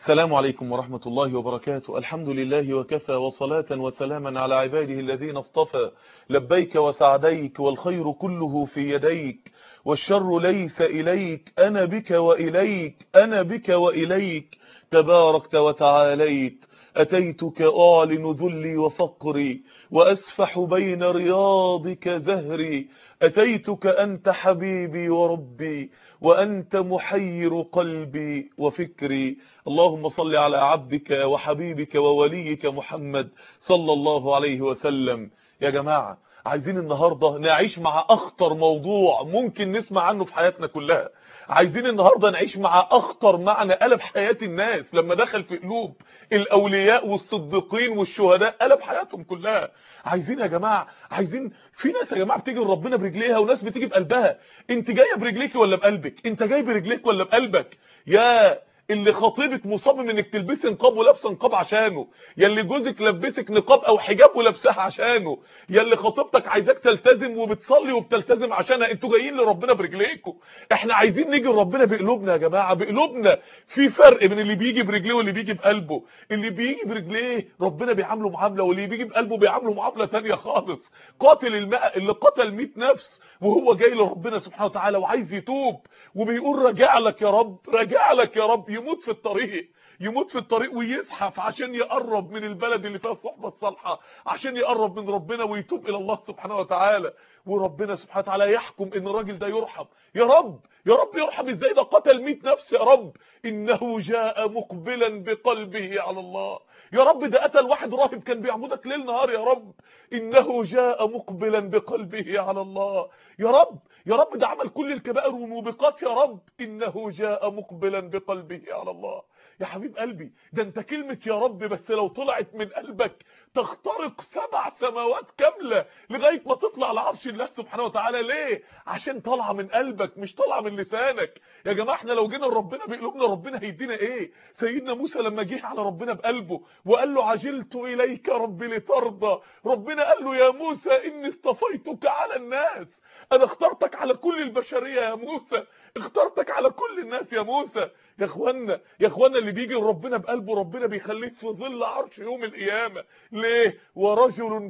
السلام عليكم ورحمة الله وبركاته الحمد لله وكفى وصلاة وسلاما على عباده الذين اصطفى لبيك وسعديك والخير كله في يديك والشر ليس إليك أنا بك وإليك أنا بك وإليك تباركت وتعاليت أتيتك أعلن ذلي وفقري وأسفح بين رياضك زهري أتيتك أنت حبيبي وربي وأنت محير قلبي وفكري اللهم صل على عبدك وحبيبك ووليك محمد صلى الله عليه وسلم يا جماعة عايزين النهاردة نعيش مع أخطر موضوع ممكن نسمع عنه في حياتنا كلها عايزين النهاردة نعيش مع أخطر معنى قلب حياة الناس لما دخل في قلوب الأولياء والصديقين والشهداء قلب حياتهم كلها عايزين يا جماعة عايزين في ناس يا جماعة بتيجي لربنا برجليها وناس بتيجي بقلبها انت جاية برجليك ولا بقلبك انت جاي برجليك ولا بقلبك يا اللي خطيبك مصمم انك تلبسي نقاب ولابسه نقاب عشانه يا اللي جوزك لبسك نقاب او حجاب ولابسها عشانه يا اللي خطيبتك عايزاك تلتزم وبتصلي وبتلتزم عشانها انتوا جايين لربنا برجليكم احنا عايزين نيجي لربنا بقلوبنا يا جماعه بقلوبنا في فرق بين اللي بيجي برجليه واللي بيجي بقلبه اللي بيجي برجليه ربنا بيعامله معامله واللي بيجي بقلبه بيعامله معامله ثانيه خالص قاتل الماء اللي قتل 100 نفس وهو جاي لربنا سبحانه وتعالى وعايز يتوب وبيقول راجع لك يا رب راجع لك يا رب يموت في الطريق يموت في الطريق ويزحف عشان يقرب من البلد اللي فيها الصحبه الصالحه عشان يقرب من ربنا ويتوب الى الله سبحانه وتعالى وربنا سبحانه وتعالى يحكم ان الراجل ده يرحم يا رب يا رب يرحم ازاي ده قتل 100 نفس يا رب انه جاء مقبلا بقلبه على الله يا رب ده قتل واحد راهب كان بيعبدك ليل نهار يا رب انه جاء مقبلا بقلبه على الله يا رب يا رب ده عمل كل الكبائر والموبقات يا رب انه جاء مقبلا بقلبه على الله يا حبيب قلبي ده انت كلمة يا رب بس لو طلعت من قلبك تخترق سبع سماوات كاملة لغاية ما تطلع لعرش الله سبحانه وتعالى ليه عشان طالعة من قلبك مش طالعة من لسانك يا جماعة احنا لو جينا لربنا بقلوبنا ربنا هيدينا ايه سيدنا موسى لما جه على ربنا بقلبه وقال له عجلت اليك ربي لترضى ربنا قال له يا موسى اني اصطفيتك على الناس انا اخترتك على كل البشرية يا موسى اخترتك على كل الناس يا موسى يا اخوانا يا اخوانا اللي بيجي لربنا بقلبه ربنا بيخليك في ظل عرش يوم القيامه ليه ورجل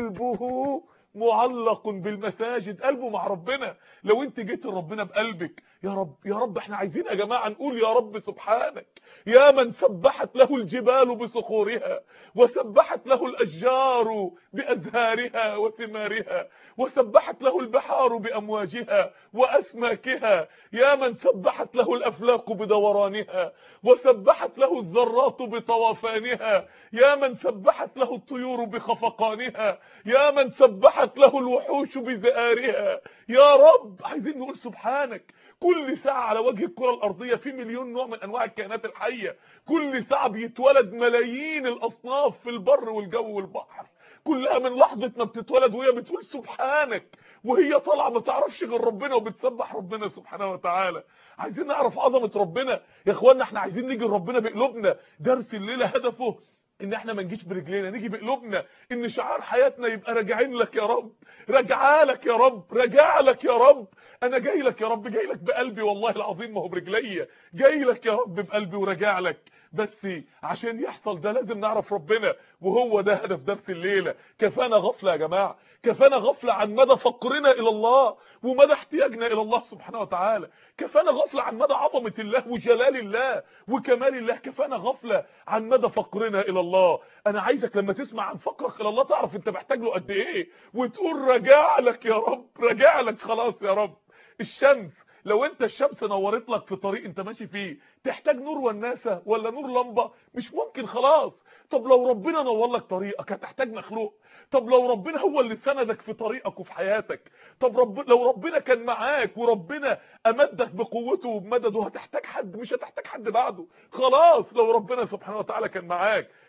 قلبه معلق بالمساجد قلبه مع ربنا لو انت جيت لربنا بقلبك يا رب يا رب احنا عايزين يا جماعه نقول يا رب سبحانك يا من سبحت له الجبال بصخورها وسبحت له الاشجار بازهارها وثمارها وسبحت له البحار بامواجها واسماكها يا من سبحت له الافلاك بدورانها وسبحت له الذرات بطوفانها يا من سبحت له الطيور بخفقانها يا من سبحت له الوحوش بزئارها يا رب عايزين نقول سبحانك كل ساعة على وجه الكرة الأرضية في مليون نوع من أنواع الكائنات الحية كل ساعة بيتولد ملايين الأصناف في البر والجو والبحر كلها من لحظة ما بتتولد وهي بتقول سبحانك وهي طالعة ما تعرفش غير ربنا وبتسبح ربنا سبحانه وتعالى عايزين نعرف عظمة ربنا يا اخوانا احنا عايزين نيجي لربنا بقلوبنا درس الليلة هدفه ان احنا ما نجيش برجلينا نيجي بقلوبنا ان شعار حياتنا يبقى راجعين لك يا رب راجعه لك يا رب راجع لك يا رب انا جاي لك يا رب جاي لك بقلبي والله العظيم ما هو برجليا جاي لك يا رب بقلبي وراجع لك بس عشان يحصل ده لازم نعرف ربنا وهو ده هدف درس الليله كفانا غفله يا جماعه كفانا غفله عن مدى فقرنا الى الله ومدى احتياجنا الى الله سبحانه وتعالى كفانا غفله عن مدى عظمه الله وجلال الله وكمال الله كفانا غفله عن مدى فقرنا الى الله انا عايزك لما تسمع عن فقرك الى الله تعرف انت محتاج له قد ايه وتقول راجع لك يا رب راجع لك خلاص يا رب الشمس لو انت الشمس نورت لك في طريق انت ماشي فيه تحتاج نور وناسه ولا نور لمبه مش ممكن خلاص طب لو ربنا نور لك طريقك هتحتاج مخلوق طب لو ربنا هو اللي سندك في طريقك وفي حياتك طب رب لو ربنا كان معاك وربنا امدك بقوته وبمدده هتحتاج حد مش هتحتاج حد بعده خلاص لو ربنا سبحانه وتعالى كان معاك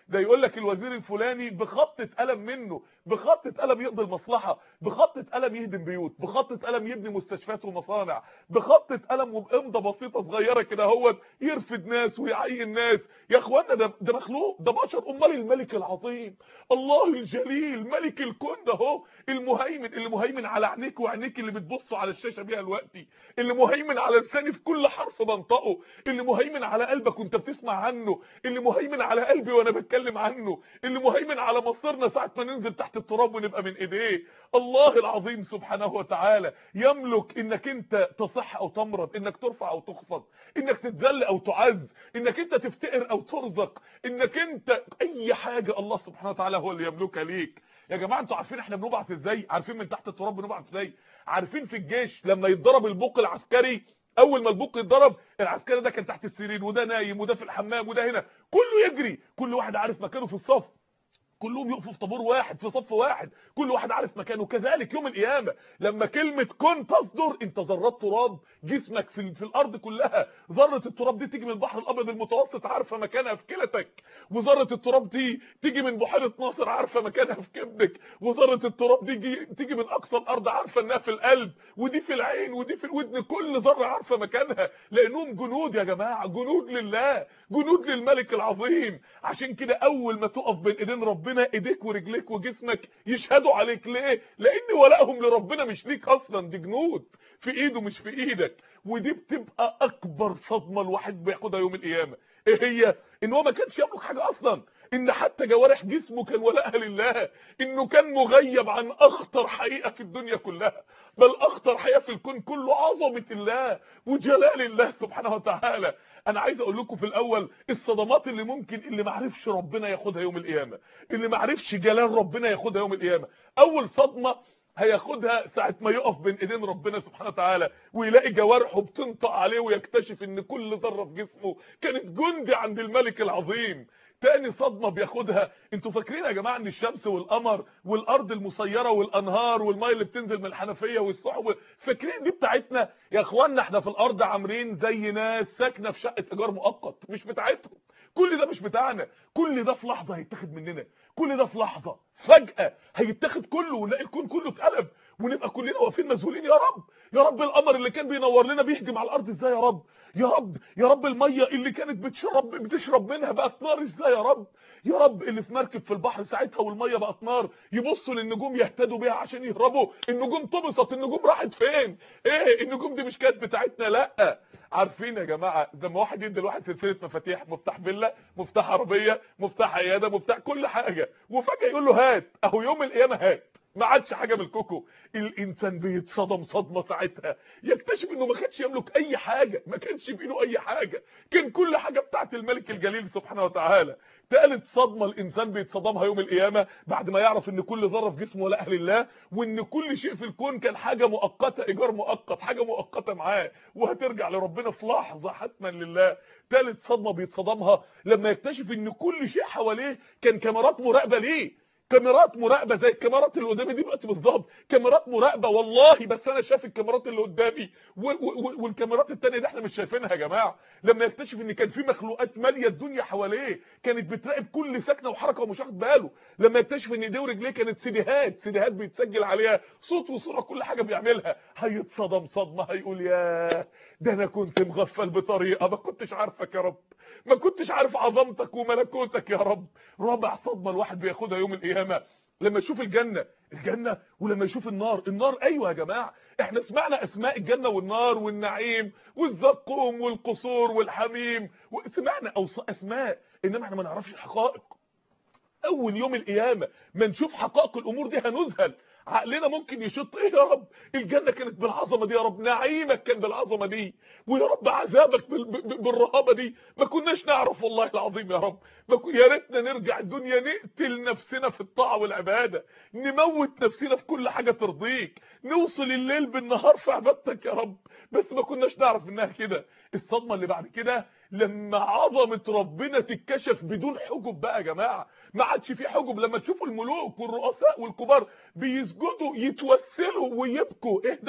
ده يقول لك الوزير الفلاني بخطة قلم منه بخطة قلم يقضي المصلحة بخطة قلم يهدم بيوت بخطة قلم يبني مستشفيات ومصانع بخطة قلم وبإمضة بسيطة صغيرة كده هو يرفد ناس ويعين ناس يا اخوانا ده ده مخلوق ده بشر امال الملك العظيم الله الجليل ملك الكون ده هو المهيمن اللي مهيمن على عينيك وعينيك اللي بتبصوا على الشاشه بيها دلوقتي اللي مهيمن على لساني في كل حرف بنطقه اللي مهيمن على قلبك وانت بتسمع عنه اللي مهيمن على قلبي وانا بتكلم عنه اللي مهيمن على مصيرنا ساعه ما ننزل تحت التراب ونبقى من ايديه الله العظيم سبحانه وتعالى يملك انك انت تصح او تمرض انك ترفع او تخفض انك تتذل او تعز انك انت تفتقر او ترزق انك انت اي حاجه الله سبحانه وتعالى هو اللي يملكها ليك يا جماعه انتوا عارفين احنا بنبعث ازاي عارفين من تحت التراب بنبعث ازاي عارفين في الجيش لما يتضرب البوق العسكري اول ما البوق يتضرب العسكري ده كان تحت السرير وده نايم وده في الحمام وده هنا كله يجري كل واحد عارف مكانه في الصف كلهم يقفوا في طابور واحد في صف واحد كل واحد عارف مكانه كذلك يوم القيامه لما كلمه كن تصدر انت ذرات تراب جسمك في, في الارض كلها ذره التراب دي تيجي من البحر الابيض المتوسط عارفه مكانها في كلتك وذره التراب دي تيجي من بحيره ناصر عارفه مكانها في كبدك وذره التراب دي تيجي من اقصى الارض عارفه انها في القلب ودي في العين ودي في الودن كل ذره عارفه مكانها لانهم جنود يا جماعه جنود لله جنود للملك العظيم عشان كده اول ما تقف بين ايدين ربنا ايديك ورجليك وجسمك يشهدوا عليك ليه لان ولائهم لربنا مش ليك اصلا دي جنود في ايده مش في ايدك ودي بتبقى اكبر صدمه الواحد بياخدها يوم القيامه ايه هي ان هو ما كانش يملك حاجه اصلا ان حتى جوارح جسمه كان ولاءها لله انه كان مغيب عن اخطر حقيقه في الدنيا كلها بل اخطر حقيقه في الكون كله عظمه الله وجلال الله سبحانه وتعالى انا عايز اقول لكم في الاول الصدمات اللي ممكن اللي ما عرفش ربنا ياخدها يوم القيامه اللي ما عرفش جلال ربنا ياخدها يوم القيامه اول صدمه هياخدها ساعه ما يقف بين ايدين ربنا سبحانه وتعالى ويلاقي جوارحه بتنطق عليه ويكتشف ان كل ذره في جسمه كانت جندي عند الملك العظيم تاني صدمه بياخدها انتوا فاكرين يا جماعه ان الشمس والقمر والارض المسيره والانهار والميه اللي بتنزل من الحنفيه والسحب فاكرين دي بتاعتنا يا اخوانا احنا في الارض عامرين زي ناس ساكنه في شقه ايجار مؤقت مش بتاعتهم كل ده مش بتاعنا كل ده في لحظه هيتاخد مننا كل ده في لحظه فجاه هيتاخد كله ونلاقي الكون كله اتقلب ونبقى كلنا واقفين مذهولين يا رب يا رب القمر اللي كان بينور لنا بيهجم على الارض ازاي يا رب يا رب يا رب الميه اللي كانت بتشرب بتشرب منها بقت نار ازاي يا رب يا رب اللي في مركب في البحر ساعتها والميه بقت نار يبصوا للنجوم يهتدوا بيها عشان يهربوا النجوم طمست النجوم راحت فين ايه النجوم دي مش كانت بتاعتنا لا عارفين يا جماعه لما واحد يدي لواحد سلسله مفاتيح مفتاح فيلا مفتاح عربيه مفتاح عياده مفتاح كل حاجه وفجاه يقول له هات اهو يوم القيامه هات ما عادش حاجه من الكوكو الانسان بيتصدم صدمه ساعتها يكتشف انه ما كانش يملك اي حاجه ما كانش بايده اي حاجه كان كل حاجه بتاعت الملك الجليل سبحانه وتعالى ثالث صدمه الانسان بيتصدمها يوم القيامه بعد ما يعرف ان كل ذره في جسمه لاهل الله وان كل شيء في الكون كان حاجه مؤقته ايجار مؤقت حاجه مؤقته معاه وهترجع لربنا في لحظه حتما لله ثالث صدمه بيتصدمها لما يكتشف ان كل شيء حواليه كان كاميرات مراقبه ليه كاميرات مراقبه زي الكاميرات اللي قدامي دي دلوقتي بالظبط كاميرات مراقبه والله بس انا شايف الكاميرات اللي قدامي والكاميرات التانية دي احنا مش شايفينها يا جماعه لما يكتشف ان كان في مخلوقات ماليه الدنيا حواليه كانت بتراقب كل سكنه وحركه ومش واخد باله لما يكتشف ان ايديه ورجليه كانت سيديهات سيديهات بيتسجل عليها صوت وصوره كل حاجه بيعملها هيتصدم صدمه هيقول يا ده انا كنت مغفل بطريقه ما كنتش عارفك يا رب ما كنتش عارف عظمتك وملكوتك يا رب رابع صدمه الواحد بياخدها يوم القيامه لما يشوف الجنه الجنه ولما يشوف النار النار ايوه يا جماعه احنا سمعنا اسماء الجنه والنار والنعيم والزقوم والقصور والحميم وسمعنا اسماء انما احنا ما نعرفش الحقائق اول يوم القيامه ما نشوف حقائق الامور دي هنذهل عقلنا ممكن يشط ايه يا رب الجنه كانت بالعظمه دي يا رب نعيمك كان بالعظمه دي ويا رب عذابك بالرهابه دي ما كناش نعرف والله العظيم يا رب ما كن... يا ريتنا نرجع الدنيا نقتل نفسنا في الطاعه والعباده نموت نفسنا في كل حاجه ترضيك نوصل الليل بالنهار في عبادتك يا رب بس ما كناش نعرف انها كده الصدمه اللي بعد كده لما عظمه ربنا تتكشف بدون حجب بقى يا جماعه ما عادش في حجب لما تشوفوا الملوك والرؤساء والكبار بيسجدوا يتوسلوا ويبكوا ايه ده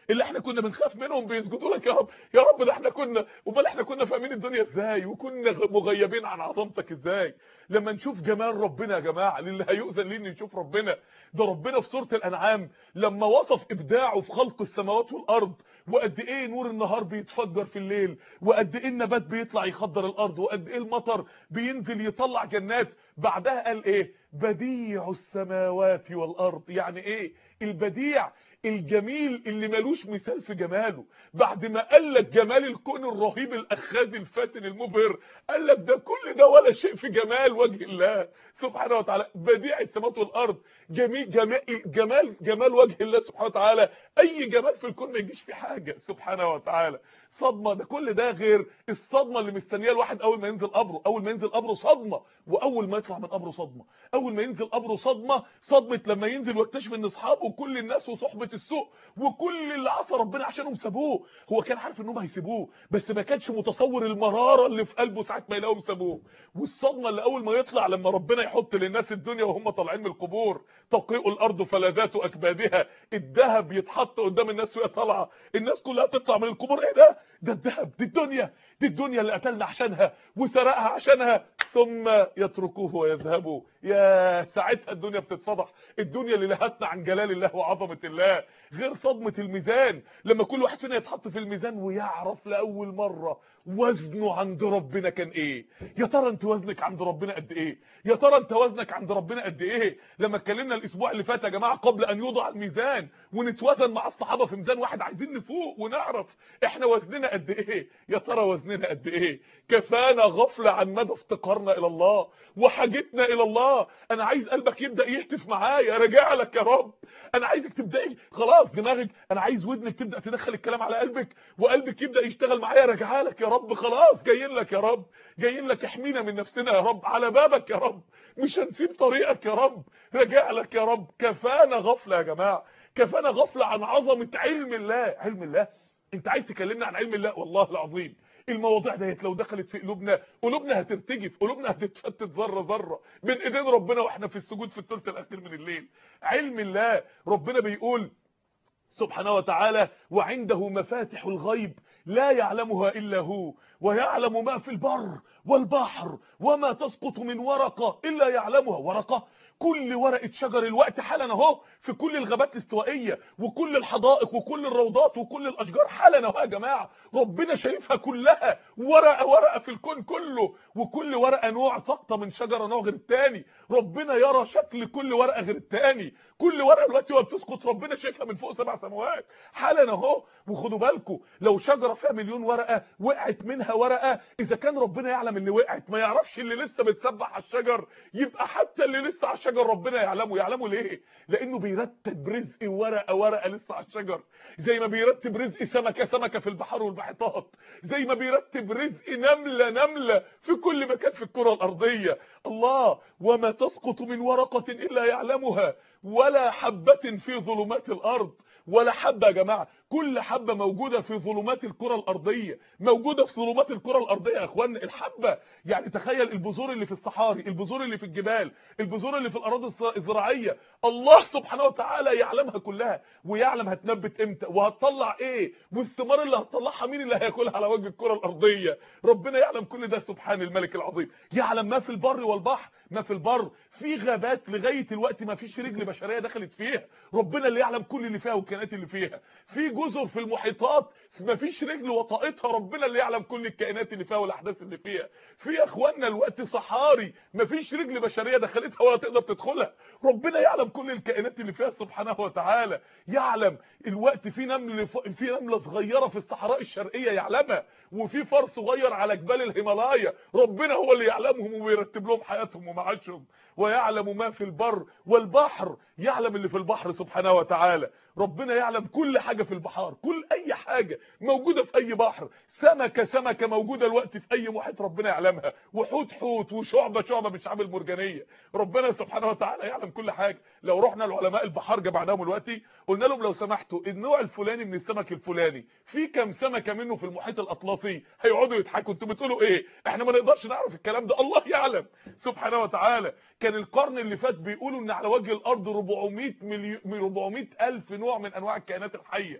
اللي احنا كنا بنخاف منهم بيسجدوا لك يا رب يا رب ده احنا كنا امال احنا كنا فاهمين الدنيا ازاي وكنا مغيبين عن عظمتك ازاي لما نشوف جمال ربنا يا جماعه للي هيؤذن ليه نشوف ربنا ده ربنا في سوره الانعام لما وصف ابداعه في خلق السماوات والارض وقد ايه نور النهار بيتفجر في الليل وقد ايه النبات بيطلع يخضر الارض وقد ايه المطر بينزل يطلع جنات بعدها قال ايه بديع السماوات والارض يعني ايه البديع الجميل اللي ملوش مثال في جماله بعد ما قال لك جمال الكون الرهيب الاخاذ الفاتن المبهر قال لك ده كل ده ولا شيء في جمال وجه الله سبحانه وتعالى بديع السماوات والارض جميل جمال جمال جمال وجه الله سبحانه وتعالى اي جمال في الكون ما يجيش في حاجه سبحانه وتعالى صدمه ده كل ده غير الصدمه اللي مستنياه الواحد اول ما ينزل قبره اول ما ينزل قبره صدمه واول ما يطلع من قبره صدمه اول ما ينزل قبره صدمه صدمه لما ينزل ويكتشف ان اصحابه وكل الناس وصحبه السوء وكل اللي عصى ربنا عشانهم سابوه هو كان عارف انهم هيسيبوه بس ما كانش متصور المراره اللي في قلبه ساعه ما يلاقوهم سابوه والصدمه اللي اول ما يطلع لما ربنا يحط للناس الدنيا وهم طالعين من القبور تقيء الارض فلذات اكبادها الذهب يتحط قدام الناس وهي طالعه الناس كلها تطلع من القبور ايه ده ده الذهب دي الدنيا دي الدنيا اللي قتلنا عشانها وسرقها عشانها ثم يتركوه ويذهبوا يا ساعتها الدنيا بتتفضح الدنيا اللي لهتنا عن جلال الله وعظمه الله غير صدمه الميزان لما كل واحد فينا يتحط في الميزان ويعرف لاول مره وزنه عند ربنا كان ايه يا ترى انت وزنك عند ربنا قد ايه يا ترى انت وزنك عند ربنا قد ايه لما اتكلمنا الاسبوع اللي فات يا جماعه قبل ان يوضع الميزان ونتوازن مع الصحابه في ميزان واحد عايزين نفوق ونعرف احنا وزننا قد ايه يا ترى وزننا قد ايه كفانا غفله عن مدى افتقارنا الى الله وحاجتنا الى الله انا عايز قلبك يبدا يهتف معايا راجع لك يا رب انا عايزك تبداي خلاص دماغك انا عايز ودنك تبدا تدخل الكلام على قلبك وقلبك يبدا يشتغل معايا راجع لك يا رب خلاص جايين لك يا رب جايين لك احمينا من نفسنا يا رب على بابك يا رب مش هنسيب طريقك يا رب راجع لك يا رب كفانا غفله يا جماعه كفانا غفله عن عظمه علم الله علم الله انت عايز تكلمنا عن علم الله والله العظيم المواضيع ديت لو دخلت في قلوبنا قلوبنا هترتجف قلوبنا هتتفتت ذره ذره بين ايدين ربنا واحنا في السجود في الثلث الاخير من الليل علم الله ربنا بيقول سبحانه وتعالى وعنده مفاتح الغيب لا يعلمها إلا هو ويعلم ما في البر والبحر وما تسقط من ورقة إلا يعلمها ورقة كل ورقة شجر الوقت حالا اهو في كل الغابات الاستوائية وكل الحدائق وكل الروضات وكل الأشجار حالا اهو يا جماعة ربنا شايفها كلها ورقة ورقة في الكون كله وكل ورقة نوع سقطة من شجرة نوع غير التاني ربنا يرى شكل كل ورقة غير التاني كل ورقة دلوقتي وهي بتسقط ربنا شايفها من فوق سبع سماوات حالا اهو وخدوا بالكم لو شجرة فيها مليون ورقة وقعت منها ورقة إذا كان ربنا يعلم اللي وقعت ما يعرفش اللي لسه بتسبح على الشجر يبقى حتى اللي لسه على الشجر ربنا يعلمه يعلمه ليه لانه بيرتب رزق ورقه ورقه لسه على الشجر زي ما بيرتب رزق سمكه سمكه في البحر والمحيطات زي ما بيرتب رزق نمله نمله في كل مكان في الكره الارضيه الله وما تسقط من ورقه الا يعلمها ولا حبه في ظلمات الارض ولا حبة يا جماعة كل حبة موجودة في ظلمات الكرة الأرضية موجودة في ظلمات الكرة الأرضية يا أخوانا الحبة يعني تخيل البذور اللي في الصحاري البذور اللي في الجبال البذور اللي في الأراضي الزراعية الله سبحانه وتعالى يعلمها كلها ويعلم هتنبت امتى وهتطلع ايه والثمار اللي هتطلعها مين اللي هياكلها على وجه الكرة الأرضية ربنا يعلم كل ده سبحان الملك العظيم يعلم ما في البر والبحر ما في البر في غابات لغايه الوقت ما فيش رجل بشريه دخلت فيها ربنا اللي يعلم كل اللي فيها والكائنات اللي فيها في جزر في المحيطات ما فيش رجل وطائتها ربنا اللي يعلم كل الكائنات اللي فيها والاحداث اللي فيها في يا اخوانا الوقت صحاري ما فيش رجل بشريه دخلتها ولا تقدر تدخلها ربنا يعلم كل الكائنات اللي فيها سبحانه وتعالى يعلم الوقت في نمل في نمله صغيره في الصحراء الشرقيه يعلمها وفي فار صغير على جبال الهيمالايا ربنا هو اللي يعلمهم ويرتب لهم حياتهم ومعاشهم ويعلم ما في البر والبحر يعلم اللي في البحر سبحانه وتعالى ربنا يعلم كل حاجة في البحار كل اي حاجة موجودة في اي بحر سمكة سمكة موجودة الوقت في اي محيط ربنا يعلمها وحوت حوت وشعبة شعبة من شعب المرجانية ربنا سبحانه وتعالى يعلم كل حاجة لو رحنا لعلماء البحار جمعناهم دلوقتي قلنا لهم لو سمحتوا النوع الفلاني من السمك الفلاني في كام سمكة منه في المحيط الاطلسي هيقعدوا يضحكوا انتوا بتقولوا ايه احنا ما نقدرش نعرف الكلام ده الله يعلم سبحانه وتعالى كان القرن اللي فات بيقولوا ان على وجه الارض 400 مليون 400 الف نوع من انواع الكائنات الحيه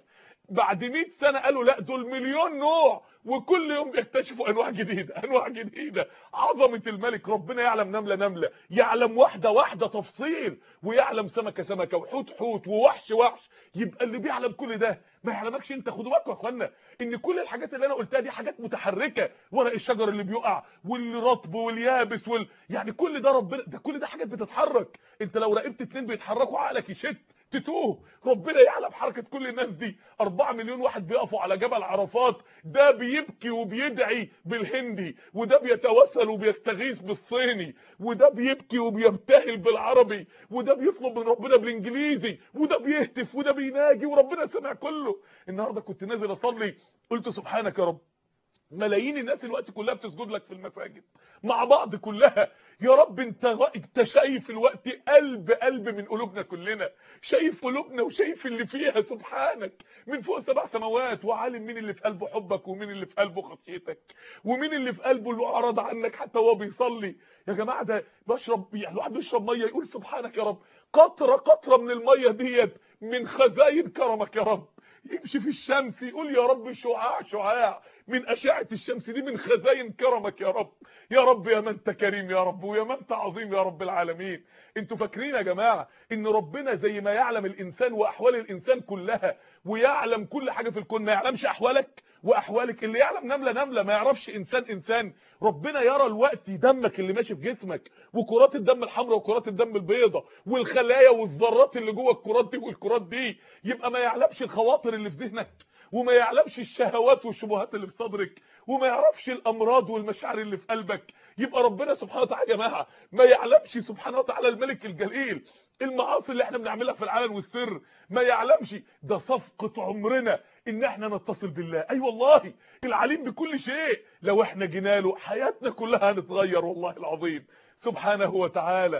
بعد 100 سنه قالوا لا دول مليون نوع وكل يوم بيكتشفوا انواع جديده انواع جديده عظمه الملك ربنا يعلم نمله نمله يعلم واحده واحده تفصيل ويعلم سمكه سمكه وحوت حوت ووحش وحش يبقى اللي بيعلم كل ده ما يعلمكش انت خدوا بالكم يا اخوانا ان كل الحاجات اللي انا قلتها دي حاجات متحركه ورق الشجر اللي بيقع والرطب واليابس وال... يعني كل ده ربنا ده كل ده حاجات بتتحرك انت لو راقبت اتنين بيتحركوا عقلك يشت تتوه ربنا يعلم حركه كل الناس دي 4 مليون واحد بيقفوا على جبل عرفات ده بيبكي وبيدعي بالهندي وده بيتوسل وبيستغيث بالصيني وده بيبكي وبيبتهل بالعربي وده بيطلب من ربنا بالانجليزي وده بيهتف وده بيناجي وربنا سمع كله النهارده كنت نازل اصلي قلت سبحانك يا رب ملايين الناس الوقت كلها بتسجد لك في المساجد مع بعض كلها يا رب انت انت شايف الوقت قلب قلب من قلوبنا كلنا شايف قلوبنا وشايف اللي فيها سبحانك من فوق سبع سماوات وعالم مين اللي في قلبه حبك ومين اللي في قلبه خشيتك ومين اللي في قلبه اللي اعرض عنك حتى وهو بيصلي يا جماعه ده بشرب يعني الواحد بيشرب ميه يقول سبحانك يا رب قطره قطره من الميه ديت من خزاين كرمك يا رب يمشي في الشمس يقول يا رب شعاع شعاع من أشعة الشمس دي من خزاين كرمك يا رب يا رب يا من انت كريم يا رب ويا من انت عظيم يا رب العالمين انتوا فاكرين يا جماعة ان ربنا زي ما يعلم الانسان واحوال الانسان كلها ويعلم كل حاجة في الكون ما يعلمش احوالك واحوالك اللي يعلم نملة نملة ما يعرفش انسان انسان ربنا يرى الوقت دمك اللي ماشي في جسمك وكرات الدم الحمراء وكرات الدم البيضاء والخلايا والذرات اللي جوه الكرات دي والكرات دي يبقى ما يعلمش الخواطر اللي في ذهنك وما يعلمش الشهوات والشبهات اللي في صدرك وما يعرفش الامراض والمشاعر اللي في قلبك يبقى ربنا سبحانه وتعالى يا جماعه ما يعلمش سبحانه وتعالى الملك الجليل المعاصي اللي احنا بنعملها في العلن والسر ما يعلمش ده صفقه عمرنا ان احنا نتصل بالله اي أيوة والله العليم بكل شيء لو احنا جينا له حياتنا كلها هنتغير والله العظيم سبحانه وتعالى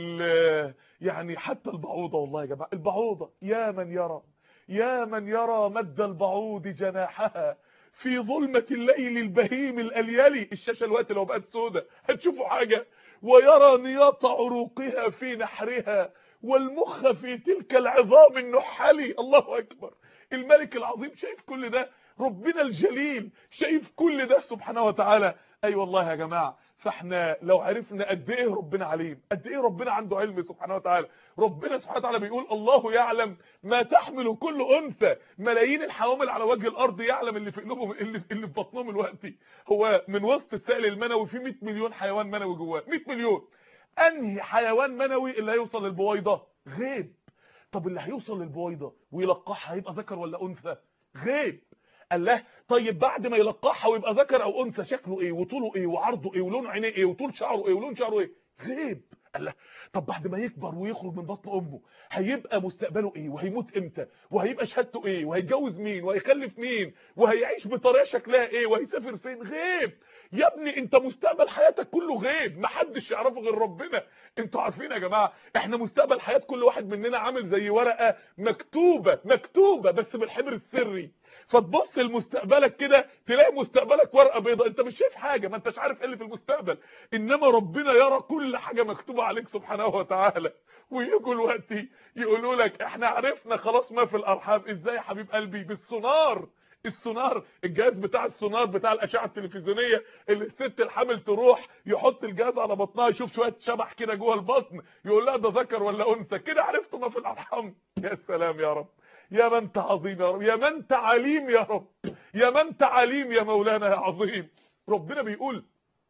يعني حتى البعوضه والله يا جماعه البعوضه يا من يرى يا من يرى مد البعوض جناحها في ظلمة الليل البهيم الأليلي الشاشة الوقت لو بقت سودة هتشوفوا حاجة ويرى نياط عروقها في نحرها والمخ في تلك العظام النحلي الله أكبر الملك العظيم شايف كل ده ربنا الجليل شايف كل ده سبحانه وتعالى اي أيوة والله يا جماعه فاحنا لو عرفنا قد ايه ربنا عليم قد ايه ربنا عنده علم سبحانه وتعالى ربنا سبحانه وتعالى بيقول الله يعلم ما تحمل كل انثى ملايين الحوامل على وجه الارض يعلم اللي في قلوبهم اللي, اللي في بطنهم دلوقتي هو من وسط السائل المنوي في 100 مليون حيوان منوي جواه 100 مليون انهي حيوان منوي اللي هيوصل للبويضه غيب طب اللي هيوصل للبويضه ويلقحها هيبقى ذكر ولا انثى غيب قال له طيب بعد ما يلقحها ويبقى ذكر او انثى شكله ايه وطوله ايه وعرضه ايه ولون عينيه ايه وطول شعره ايه ولون شعره ايه غيب قال له طب بعد ما يكبر ويخرج من بطن امه هيبقى مستقبله ايه وهيموت امتى وهيبقى شهادته ايه وهيتجوز مين وهيخلف مين وهيعيش بطريقه شكلها ايه وهيسافر فين غيب يا ابني انت مستقبل حياتك كله غيب محدش يعرفه غير ربنا انتوا عارفين يا جماعه احنا مستقبل حياه كل واحد مننا عامل زي ورقه مكتوبه مكتوبه بس بالحبر السري فتبص لمستقبلك كده تلاقي مستقبلك ورقه بيضاء انت مش شايف حاجه ما انتش عارف ايه اللي في المستقبل انما ربنا يرى كل حاجه مكتوبه عليك سبحانه وتعالى ويجوا الوقت يقولوا لك احنا عرفنا خلاص ما في الارحام ازاي يا حبيب قلبي بالسونار السونار الجهاز بتاع السونار بتاع الاشعه التلفزيونيه اللي الست الحامل تروح يحط الجهاز على بطنها يشوف شويه شبح كده جوه البطن يقول لها ده ذكر ولا انثى كده عرفتوا ما في الارحام يا سلام يا رب يا من انت عظيم يا رب يا من انت عليم يا رب يا من انت عليم يا مولانا يا عظيم ربنا بيقول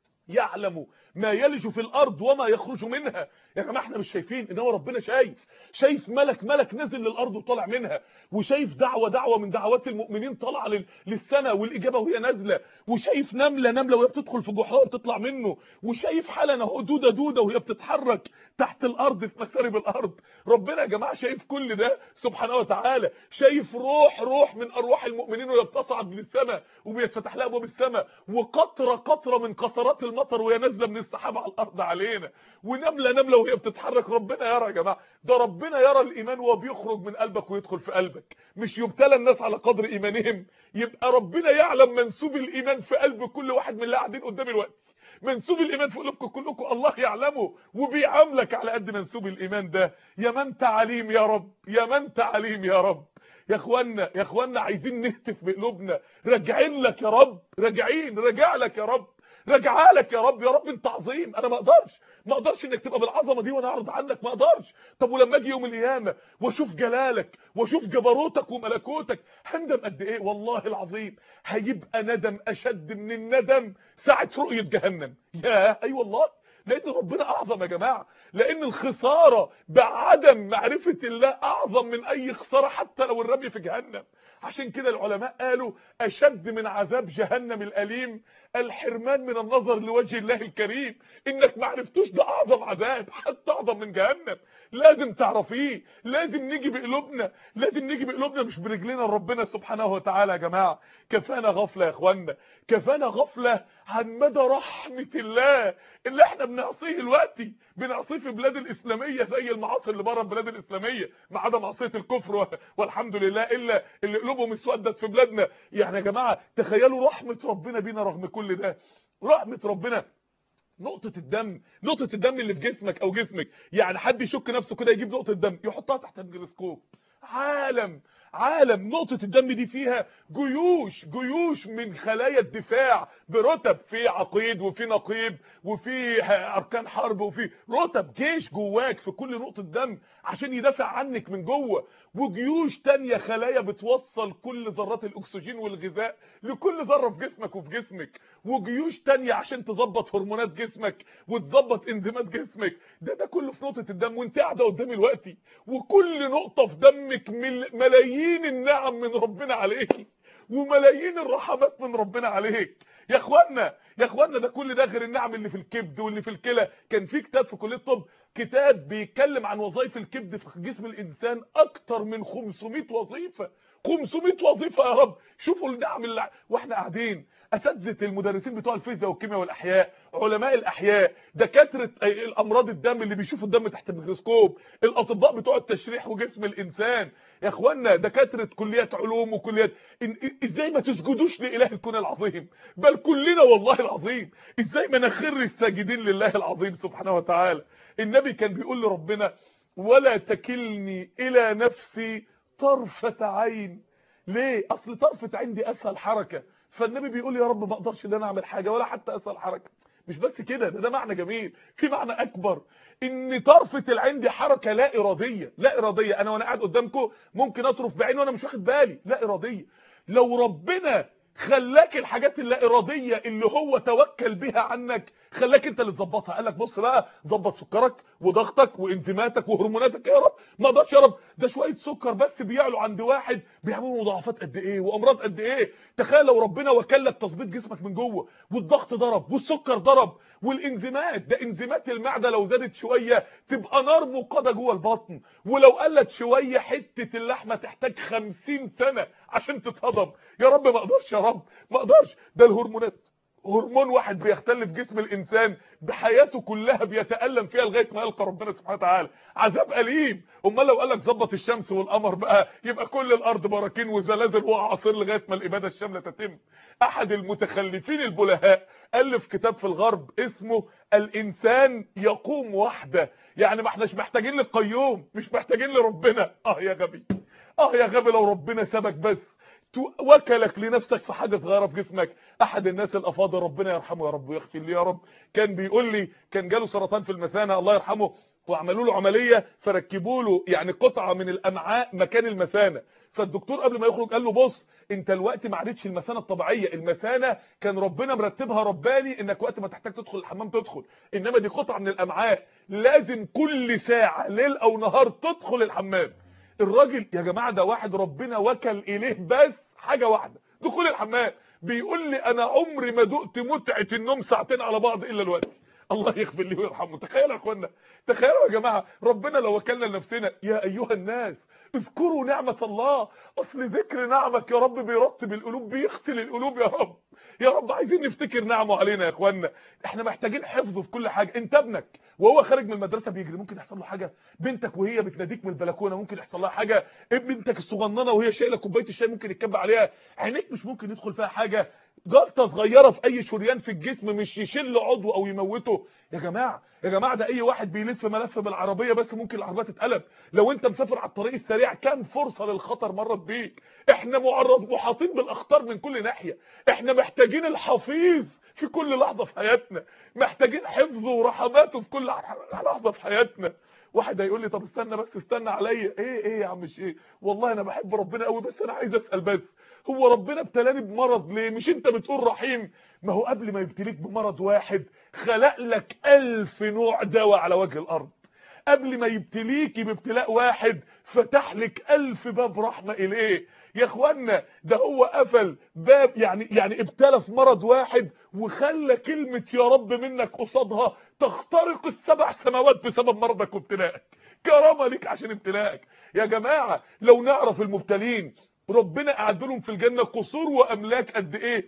يعلم ما يلج في الارض وما يخرج منها يا جماعه احنا مش شايفين انما ربنا شايف شايف ملك ملك نزل للارض وطالع منها وشايف دعوه دعوه من دعوات المؤمنين طالعه للسماء والاجابه وهي نازله وشايف نمله نمله وهي بتدخل في جحرها وبتطلع منه وشايف حلنه اهو دوده دوده وهي بتتحرك تحت الارض في مسارب الارض ربنا يا جماعه شايف كل ده سبحانه وتعالى شايف روح روح من ارواح المؤمنين وهي بتصعد للسماء وبيتفتح لها ابواب السماء وقطره قطره من قطرات المطر وهي نازله من السحاب على الارض علينا ونمله نمله وهي بتتحرك ربنا يرى يا جماعه ده ربنا يرى الايمان وهو بيخرج من قلبك ويدخل في قلبك مش يبتلى الناس على قدر ايمانهم يبقى ربنا يعلم منسوب الايمان في قلب كل واحد من اللي قاعدين قدامي دلوقتي منسوب الايمان في قلوبكم كلكم الله يعلمه وبيعاملك على قد منسوب الايمان ده يا من انت عليم يا رب يا من انت عليم يا رب يا اخوانا يا اخوانا عايزين نهتف بقلوبنا راجعين لك يا رب راجعين راجع لك يا رب راجعها لك يا رب يا رب انت عظيم انا ما اقدرش ما اقدرش انك تبقى بالعظمه دي وانا اعرض عنك ما اقدرش طب ولما اجي يوم القيامه واشوف جلالك واشوف جبروتك وملكوتك هندم قد ايه والله العظيم هيبقى ندم اشد من الندم ساعه رؤيه جهنم يا اي أيوة والله لان ربنا اعظم يا جماعه لان الخساره بعدم معرفه الله اعظم من اي خساره حتى لو الرمي في جهنم عشان كده العلماء قالوا اشد من عذاب جهنم الاليم الحرمان من النظر لوجه الله الكريم انك ما عرفتوش ده اعظم عذاب حتى اعظم من جهنم لازم تعرفيه لازم نيجي بقلوبنا لازم نيجي بقلوبنا مش برجلنا لربنا سبحانه وتعالى يا جماعه كفانا غفله يا اخوانا كفانا غفله عن مدى رحمه الله اللي احنا بنعصيه دلوقتي بنعصيه في بلاد الاسلاميه زي المعاصي اللي بره البلاد الاسلاميه ما عدا معصيه الكفر والحمد لله الا اللي قلوبهم اسودت في بلادنا يعني يا جماعه تخيلوا رحمه ربنا بينا رغم كل ده رحمه ربنا نقطة الدم نقطة الدم اللي في جسمك او جسمك يعني حد يشك نفسه كده يجيب نقطة دم يحطها تحت الميكروسكوب عالم عالم نقطة الدم دي فيها جيوش جيوش من خلايا الدفاع برتب في عقيد وفي نقيب وفي اركان حرب وفي رتب جيش جواك في كل نقطة دم عشان يدافع عنك من جوه وجيوش تانية خلايا بتوصل كل ذرات الاكسجين والغذاء لكل ذرة في جسمك وفي جسمك وجيوش تانية عشان تظبط هرمونات جسمك وتظبط انزيمات جسمك ده ده كله في نقطة الدم وانت قاعدة قدامي دلوقتي وكل نقطة في دمك ملايين النعم من ربنا عليك وملايين الرحمات من ربنا عليك يا اخوانا يا اخوانا ده كل ده غير النعم اللي في الكبد واللي في الكلى كان في كتاب في كليه الطب كتاب بيتكلم عن وظائف الكبد في جسم الانسان اكتر من 500 وظيفه 500 وظيفه يا رب شوفوا النعم اللي واحنا قاعدين اساتذه المدرسين بتوع الفيزياء والكيمياء والاحياء علماء الاحياء دكاتره الامراض الدم اللي بيشوفوا الدم تحت الميكروسكوب الاطباء بتوع التشريح وجسم الانسان يا اخوانا دكاتره كليات علوم وكليات ازاي ما تسجدوش لاله الكون العظيم بل كلنا والله العظيم ازاي ما نخر ساجدين لله العظيم سبحانه وتعالى النبي كان بيقول لربنا ولا تكلني الى نفسي طرفه عين ليه اصل طرفه عين دي اسهل حركه فالنبي بيقول يا رب ما اقدرش ان انا اعمل حاجه ولا حتى اسهل حركه مش بس كده ده, ده معنى جميل في معنى اكبر ان طرفه العين دي حركه لا اراديه لا اراديه انا وانا قاعد قدامكم ممكن اطرف بعيني وانا مش واخد بالي لا اراديه لو ربنا خلاك الحاجات اللا اراديه اللي هو توكل بها عنك خلاك انت اللي تظبطها قال لك بص بقى ظبط سكرك وضغطك وانزيماتك وهرموناتك يا رب ما اقدرش يا رب ده شويه سكر بس بيعلوا عند واحد بيعملوا مضاعفات قد ايه وامراض قد ايه تخيل لو ربنا وكلك تظبيط جسمك من جوه والضغط ضرب والسكر ضرب والانزيمات ده انزيمات المعده لو زادت شويه تبقى نار موقده جوه البطن ولو قلت شويه حته اللحمه تحتاج 50 سنه عشان تتهضم يا رب ما اقدرش يا رب ما اقدرش ده الهرمونات هرمون واحد بيختل في جسم الانسان بحياته كلها بيتالم فيها لغايه ما يلقى ربنا سبحانه وتعالى عذاب اليم امال لو قال لك ظبط الشمس والقمر بقى يبقى كل الارض براكين وزلازل واعاصير لغايه ما الاباده الشامله تتم احد المتخلفين البلهاء الف كتاب في الغرب اسمه الانسان يقوم وحده يعني ما احناش محتاجين للقيوم مش محتاجين لربنا اه يا غبي اه يا غبي لو ربنا سابك بس وكلك لنفسك في حاجه صغيره في جسمك احد الناس الافاضل ربنا يرحمه يا رب ويغفر لي يا رب كان بيقول لي كان جاله سرطان في المثانه الله يرحمه وعملوا له عمليه فركبوا له يعني قطعه من الامعاء مكان المثانه فالدكتور قبل ما يخرج قال له بص انت الوقت ما عادتش المثانه الطبيعيه المثانه كان ربنا مرتبها رباني انك وقت ما تحتاج تدخل الحمام تدخل انما دي قطعه من الامعاء لازم كل ساعه ليل او نهار تدخل الحمام الراجل يا جماعه ده واحد ربنا وكل اليه بس حاجه واحده دخول الحمام بيقول لي انا عمري ما دقت متعه النوم ساعتين على بعض الا الوقت الله يغفر لي ويرحمه تخيلوا يا اخوانا تخيلوا يا جماعه ربنا لو وكلنا لنفسنا يا ايها الناس اذكروا نعمه الله اصل ذكر نعمك يا رب بيرطب القلوب بيغسل القلوب يا رب يا رب عايزين نفتكر نعمه علينا يا اخوانا احنا محتاجين حفظه في كل حاجه انت ابنك وهو خارج من المدرسه بيجري ممكن يحصل له حاجه بنتك وهي بتناديك من البلكونه ممكن يحصل لها حاجه بنتك الصغننه وهي شايله كوبايه الشاي ممكن يتكب عليها عينيك مش ممكن يدخل فيها حاجه جلطه صغيره في اي شريان في الجسم مش يشل عضو او يموته يا جماعه يا جماعه ده اي واحد بيلف ملف بالعربيه بس ممكن العربيه تتقلب لو انت مسافر على الطريق السريع كام فرصه للخطر مرت بيك احنا معرض محاطين بالاخطار من كل ناحيه احنا محتاجين الحفيظ في كل لحظه في حياتنا محتاجين حفظه ورحماته في كل لحظه في حياتنا واحد هيقول لي طب استنى بس استنى عليا ايه ايه يا عم ايه والله انا بحب ربنا قوي بس انا عايز اسال بس هو ربنا ابتلاني بمرض ليه مش انت بتقول رحيم ما هو قبل ما يبتليك بمرض واحد خلق لك ألف نوع دواء على وجه الارض قبل ما يبتليكي بابتلاء واحد فتح لك ألف باب رحمة إليه يا اخوانا ده هو قفل باب يعني يعني ابتلى في مرض واحد وخلى كلمة يا رب منك قصادها تخترق السبع سماوات بسبب مرضك وابتلائك كرامة ليك عشان ابتلائك يا جماعة لو نعرف المبتلين ربنا قعد لهم في الجنة قصور وأملاك قد إيه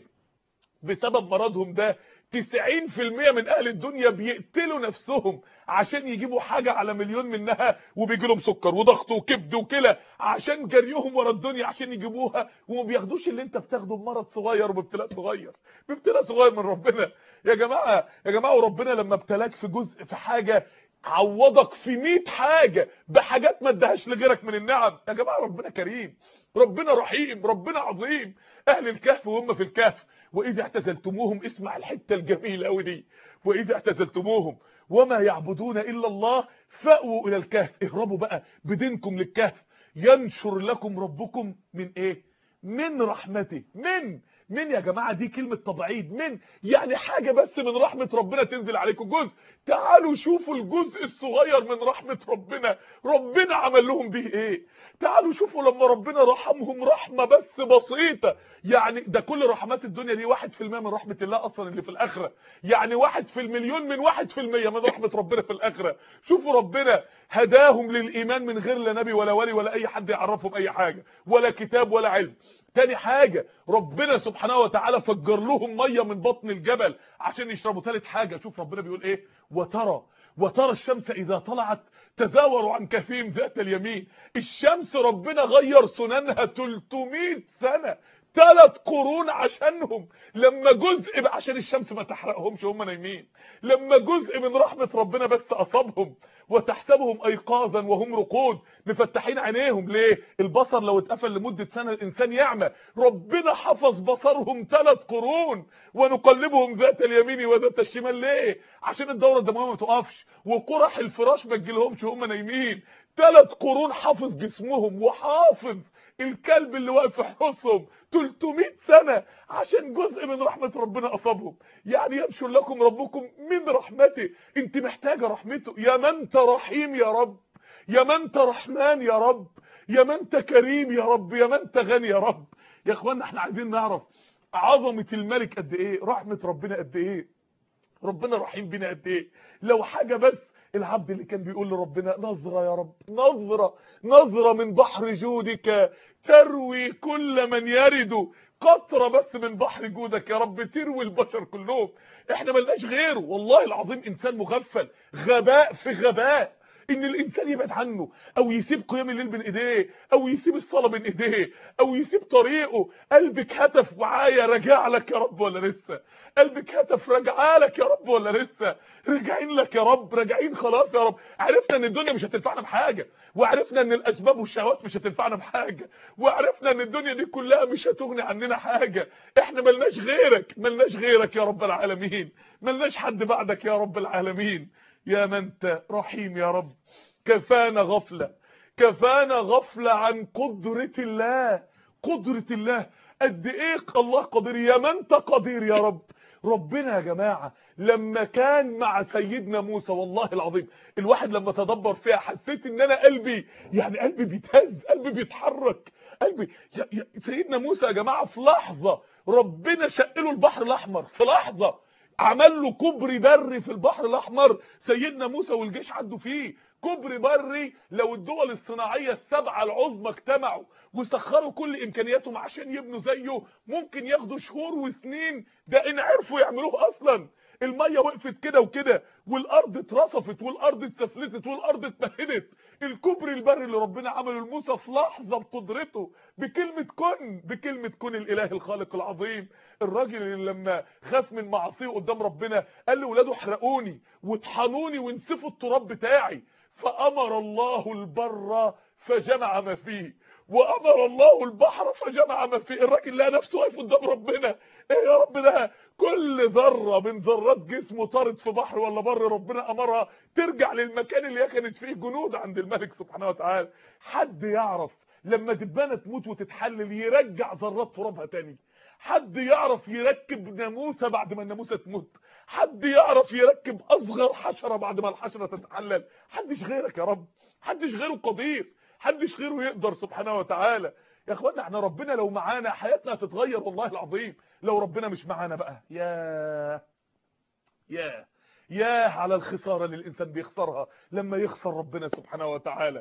بسبب مرضهم ده 90% من اهل الدنيا بيقتلوا نفسهم عشان يجيبوا حاجة على مليون منها وبيجي لهم سكر وضغط وكبد وكلى عشان جريهم ورا الدنيا عشان يجيبوها وما بياخدوش اللي انت بتاخده بمرض صغير وبابتلاء صغير بابتلاء صغير من ربنا يا جماعة يا جماعة وربنا لما ابتلاك في جزء في حاجة عوضك في 100 حاجة بحاجات ما ادهاش لغيرك من النعم يا جماعة ربنا كريم ربنا رحيم ربنا عظيم اهل الكهف وهم في الكهف واذا اعتزلتموهم اسمع الحته الجميله قوي دي واذا اعتزلتموهم وما يعبدون الا الله فاووا الى الكهف اهربوا بقى بدينكم للكهف ينشر لكم ربكم من ايه من رحمته من من يا جماعه دي كلمه تبعيد من يعني حاجه بس من رحمه ربنا تنزل عليكم جزء تعالوا شوفوا الجزء الصغير من رحمه ربنا ربنا عمل لهم بيه ايه تعالوا شوفوا لما ربنا رحمهم رحمه بس بسيطه يعني ده كل رحمات الدنيا دي 1% من رحمه الله اصلا اللي في الاخره يعني واحد في المليون من 1% من رحمه ربنا في الاخره شوفوا ربنا هداهم للايمان من غير لا نبي ولا ولي ولا اي حد يعرفهم اي حاجه ولا كتاب ولا علم تاني حاجة ربنا سبحانه وتعالى فجر لهم مية من بطن الجبل عشان يشربوا تالت حاجة شوف ربنا بيقول ايه وترى وترى الشمس اذا طلعت تزاوروا عن كفيم ذات اليمين الشمس ربنا غير سننها 300 سنة ثلاث قرون عشانهم لما جزء عشان الشمس ما تحرقهمش وهم نايمين لما جزء من رحمة ربنا بس اصابهم وتحسبهم ايقاظا وهم رقود مفتحين عينيهم ليه البصر لو اتقفل لمدة سنة الانسان يعمى ربنا حفظ بصرهم ثلاث قرون ونقلبهم ذات اليمين وذات الشمال ليه عشان الدورة الدموية ما تقفش وقرح الفراش ما تجيلهمش وهم نايمين ثلاث قرون حافظ جسمهم وحافظ الكلب اللي واقف في حرسهم 300 سنة عشان جزء من رحمة ربنا أصابهم يعني ينشر لكم ربكم من رحمته انت محتاجة رحمته يا من انت رحيم يا رب يا من انت رحمن يا رب يا من انت كريم يا رب يا من انت غني يا رب يا اخوانا احنا عايزين نعرف عظمة الملك قد ايه رحمة ربنا قد ايه ربنا رحيم بينا قد ايه لو حاجة بس العبد اللي كان بيقول لربنا نظرة يا رب نظرة نظرة من بحر جودك تروي كل من يرد قطرة بس من بحر جودك يا رب تروي البشر كلهم احنا ملناش غيره والله العظيم انسان مغفل غباء في غباء ان الانسان يبعد عنه او يسيب قيام الليل بين ايديه او يسيب الصلاه بين ايديه او يسيب طريقه قلبك هتف معايا رجع لك يا رب ولا لسه قلبك هتف رجع لك يا رب ولا لسه راجعين لك يا رب راجعين خلاص يا رب عرفنا ان الدنيا مش هتنفعنا بحاجه وعرفنا ان الاسباب والشهوات مش هتنفعنا بحاجه وعرفنا ان الدنيا دي كلها مش هتغني عننا حاجه احنا ملناش غيرك ملناش غيرك يا رب العالمين ملناش حد بعدك يا رب العالمين يا من انت رحيم يا رب كفانا غفلة كفانا غفلة عن قدرة الله قدرة الله قد ايه الله قدير يا من انت قدير يا رب ربنا يا جماعة لما كان مع سيدنا موسى والله العظيم الواحد لما تدبر فيها حسيت ان انا قلبي يعني قلبي بيتهز قلبي بيتحرك قلبي يا يا سيدنا موسى يا جماعة في لحظة ربنا شقله البحر الاحمر في لحظة عمل له كوبري بري في البحر الاحمر سيدنا موسى والجيش عدوا فيه كوبري بري لو الدول الصناعيه السبعه العظمى اجتمعوا وسخروا كل امكانياتهم عشان يبنوا زيه ممكن ياخدوا شهور وسنين ده ان عرفوا يعملوه اصلا الميه وقفت كده وكده والارض اترصفت والارض اتسفلتت والارض اتمهدت الكبر البر اللي ربنا عمله لموسى في لحظه بقدرته بكلمه كن بكلمه كن الاله الخالق العظيم الراجل اللي لما خاف من معصيه قدام ربنا قال لاولاده احرقوني واطحنوني وانسفوا التراب بتاعي فامر الله البر فجمع ما فيه وامر الله البحر فجمع ما فيه الراجل لقى نفسه واقف قدام ربنا ايه يا رب ده كل ذره من ذرات جسمه طارت في بحر ولا بر ربنا امرها ترجع للمكان اللي هي كانت فيه جنود عند الملك سبحانه وتعالى حد يعرف لما دبانه تموت وتتحلل يرجع ذرات ترابها تاني حد يعرف يركب ناموسه بعد ما الناموسه تموت حد يعرف يركب اصغر حشره بعد ما الحشره تتحلل حدش غيرك يا رب حدش غيره قدير حدش غيره يقدر سبحانه وتعالى يا اخوانا احنا ربنا لو معانا حياتنا هتتغير والله العظيم لو ربنا مش معانا بقى يا يا يا على الخسارة اللي الإنسان بيخسرها لما يخسر ربنا سبحانه وتعالى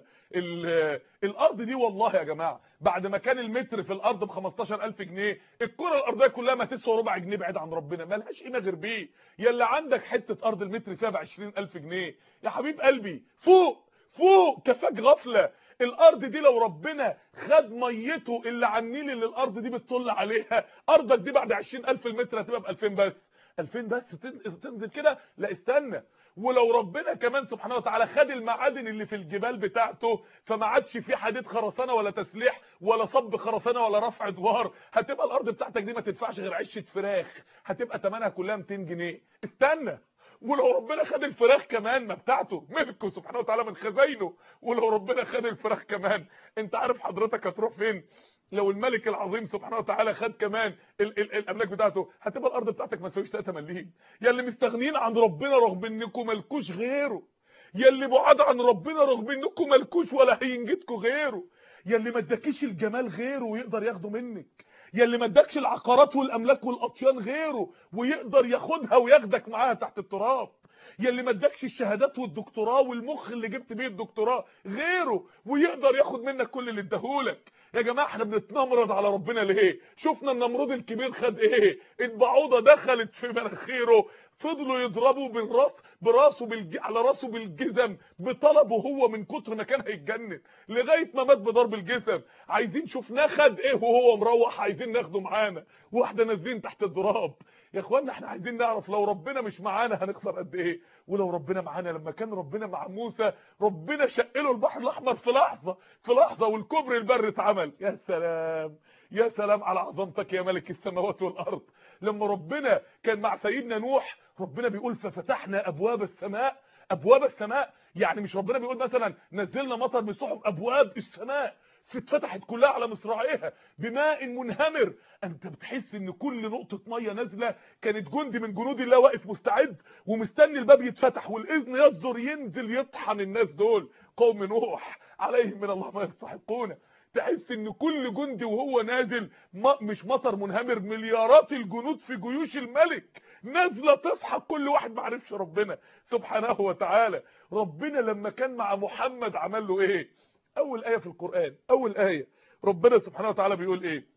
الأرض دي والله يا جماعة بعد ما كان المتر في الأرض ب 15000 جنيه الكرة الأرضية كلها ما تسوى ربع جنيه بعيد عن ربنا ما لهاش قيمة غير بيه يا اللي عندك حتة أرض المتر فيها ب 20000 جنيه يا حبيب قلبي فوق فوق كفاك غفلة الارض دي لو ربنا خد ميته اللي على النيل اللي الارض دي بتطل عليها ارضك دي بعد 20000 المتر هتبقى ب 2000 بس 2000 بس تنزل كده لا استنى ولو ربنا كمان سبحانه وتعالى خد المعادن اللي في الجبال بتاعته فما عادش في حديد خرسانه ولا تسليح ولا صب خرسانه ولا رفع دوار هتبقى الارض بتاعتك دي ما تدفعش غير عشه فراخ هتبقى ثمنها كلها 200 جنيه استنى ولو ربنا خد الفراخ كمان ما بتاعته ملكه سبحانه وتعالى من خزاينه ولو ربنا خد الفراخ كمان انت عارف حضرتك هتروح فين لو الملك العظيم سبحانه وتعالى خد كمان ال ال الاملاك بتاعته هتبقى الارض بتاعتك ما تساويش 3 مليم يا اللي مستغنيين عن ربنا رغم انكم مالكوش غيره يا اللي بعاد عن ربنا رغم انكم مالكوش ولا هينجدكم غيره يا اللي ما اداكيش الجمال غيره ويقدر ياخده منك يا اللي ما اداكش العقارات والاملاك والاطيان غيره ويقدر ياخدها وياخدك معاها تحت التراب يا اللي ما اداكش الشهادات والدكتوراه والمخ اللي جبت بيه الدكتوراه غيره ويقدر ياخد منك كل اللي اداهولك يا جماعه احنا بنتنمرض على ربنا ليه شفنا النمرود الكبير خد ايه البعوضه دخلت في مناخيره فضلوا يضربوا بالراس براسه بالج... على راسه بالجزم بطلبه هو من كتر ما كان هيتجنن لغايه ما مات بضرب الجسم عايزين شفناه خد ايه وهو مروح عايزين ناخده معانا واحده نازلين تحت الضراب يا اخوانا احنا عايزين نعرف لو ربنا مش معانا هنخسر قد ايه ولو ربنا معانا لما كان ربنا مع موسى ربنا شق له البحر الاحمر في لحظه في لحظه والكبر البر اتعمل يا سلام يا سلام على عظمتك يا ملك السماوات والارض لما ربنا كان مع سيدنا نوح ربنا بيقول ففتحنا ابواب السماء ابواب السماء يعني مش ربنا بيقول مثلا نزلنا مطر من سحب ابواب السماء اتفتحت كلها على مصراعيها بماء منهمر انت بتحس ان كل نقطه ميه نازله كانت جندي من جنود الله واقف مستعد ومستني الباب يتفتح والاذن يصدر ينزل يطحن الناس دول قوم نوح عليهم من الله ما يستحقون تحس ان كل جندي وهو نازل مش مطر منهمر مليارات الجنود في جيوش الملك نازله تصحى كل واحد ما عرفش ربنا سبحانه وتعالى ربنا لما كان مع محمد عمل له ايه اول ايه في القران اول ايه ربنا سبحانه وتعالى بيقول ايه